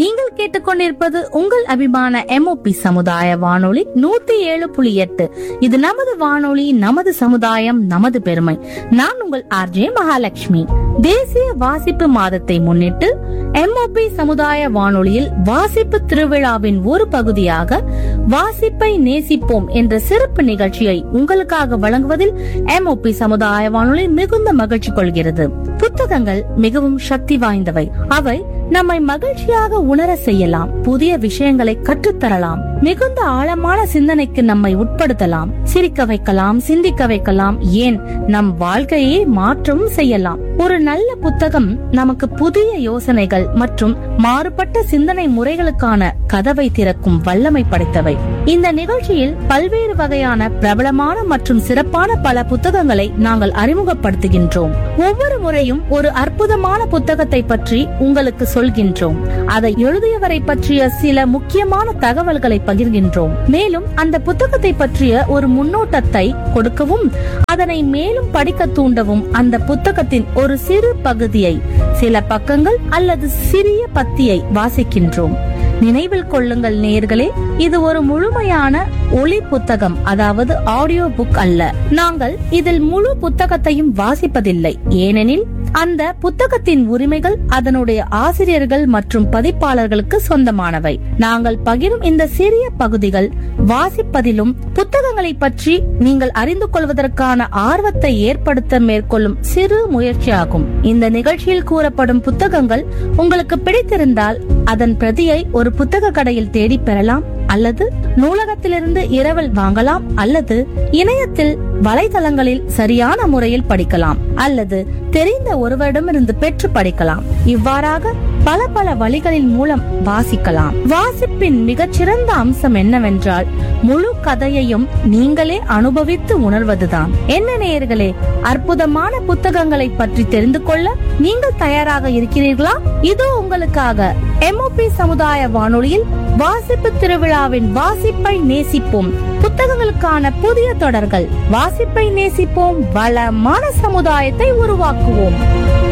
கேட்டுக்கொண்டிருப்பது உங்கள் அபிமான எம்ஓபி சமுதாய வானொலி நூத்தி ஏழு புள்ளி எட்டு இது நமது வானொலி நமது சமுதாயம் நமது பெருமை நான் உங்கள் ஆர்ஜே மகாலட்சுமி தேசிய வாசிப்பு மாதத்தை முன்னிட்டு எம்ஓபி சமுதாய வானொலியில் வாசிப்பு திருவிழாவின் ஒரு பகுதியாக வாசிப்பை நேசிப்போம் என்ற சிறப்பு நிகழ்ச்சியை உங்களுக்காக வழங்குவதில் எம்ஓபி சமுதாய வானொலி மிகுந்த மகிழ்ச்சி கொள்கிறது புத்தகங்கள் மிகவும் சக்தி வாய்ந்தவை அவை நம்மை மகிழ்ச்சியாக உணர செய்யலாம் புதிய விஷயங்களை கற்றுத்தரலாம் மிகுந்த ஆழமான சிந்தனைக்கு நம்மை உட்படுத்தலாம் சிரிக்க வைக்கலாம் சிந்திக்க வைக்கலாம் ஏன் நம் வாழ்க்கையை மாற்றவும் செய்யலாம் ஒரு நல்ல புத்தகம் நமக்கு புதிய யோசனைகள் மற்றும் மாறுபட்ட சிந்தனை முறைகளுக்கான கதவை திறக்கும் வல்லமை படைத்தவை இந்த நிகழ்ச்சியில் பல்வேறு வகையான பிரபலமான மற்றும் சிறப்பான பல புத்தகங்களை நாங்கள் அறிமுகப்படுத்துகின்றோம் ஒவ்வொரு முறையும் ஒரு அற்புதமான புத்தகத்தை பற்றி உங்களுக்கு சொல்கின்றோம் அதை எழுதியவரை பற்றிய சில முக்கியமான தகவல்களை பகிர்கின்றோம் மேலும் அந்த புத்தகத்தை பற்றிய ஒரு முன்னோட்டத்தை கொடுக்கவும் அதனை மேலும் படிக்க தூண்டவும் அந்த புத்தகத்தின் ஒரு சிறு பகுதியை சில பக்கங்கள் அல்லது சிறிய பத்தியை வாசிக்கின்றோம் நினைவில் கொள்ளுங்கள் நேயர்களே இது ஒரு முழுமையான ஒளி புத்தகம் அதாவது ஆடியோ புக் அல்ல நாங்கள் இதில் முழு புத்தகத்தையும் வாசிப்பதில்லை ஏனெனில் அந்த புத்தகத்தின் உரிமைகள் அதனுடைய ஆசிரியர்கள் மற்றும் பதிப்பாளர்களுக்கு சொந்தமானவை நாங்கள் பகிரும் இந்த சிறிய பகுதிகள் வாசிப்பதிலும் புத்தகங்களை பற்றி நீங்கள் அறிந்து கொள்வதற்கான ஆர்வத்தை ஏற்படுத்த மேற்கொள்ளும் சிறு முயற்சியாகும் இந்த நிகழ்ச்சியில் கூறப்படும் புத்தகங்கள் உங்களுக்கு பிடித்திருந்தால் அதன் பிரதியை ஒரு புத்தக கடையில் தேடி பெறலாம் அல்லது நூலகத்திலிருந்து இரவல் வாங்கலாம் அல்லது இணையத்தில் வலைதளங்களில் சரியான முறையில் படிக்கலாம் அல்லது தெரிந்த ஒருவரிடமிருந்து பெற்று படிக்கலாம் இவ்வாறாக பல பல வழிகளின் மூலம் வாசிக்கலாம் வாசிப்பின் மிகச்சிறந்த அம்சம் என்னவென்றால் முழு கதையையும் நீங்களே அனுபவித்து உணர்வதுதான் என்ன நேயர்களே அற்புதமான புத்தகங்களை பற்றி தெரிந்து கொள்ள நீங்கள் தயாராக இருக்கிறீர்களா இதோ உங்களுக்காக எம்ஓபி சமுதாய வானொலியில் வாசிப்பு திருவிழாவின் வாசிப்பை நேசிப்போம் புத்தகங்களுக்கான புதிய தொடர்கள் வாசிப்பை நேசிப்போம் வளமான சமுதாயத்தை உருவாக்குவோம்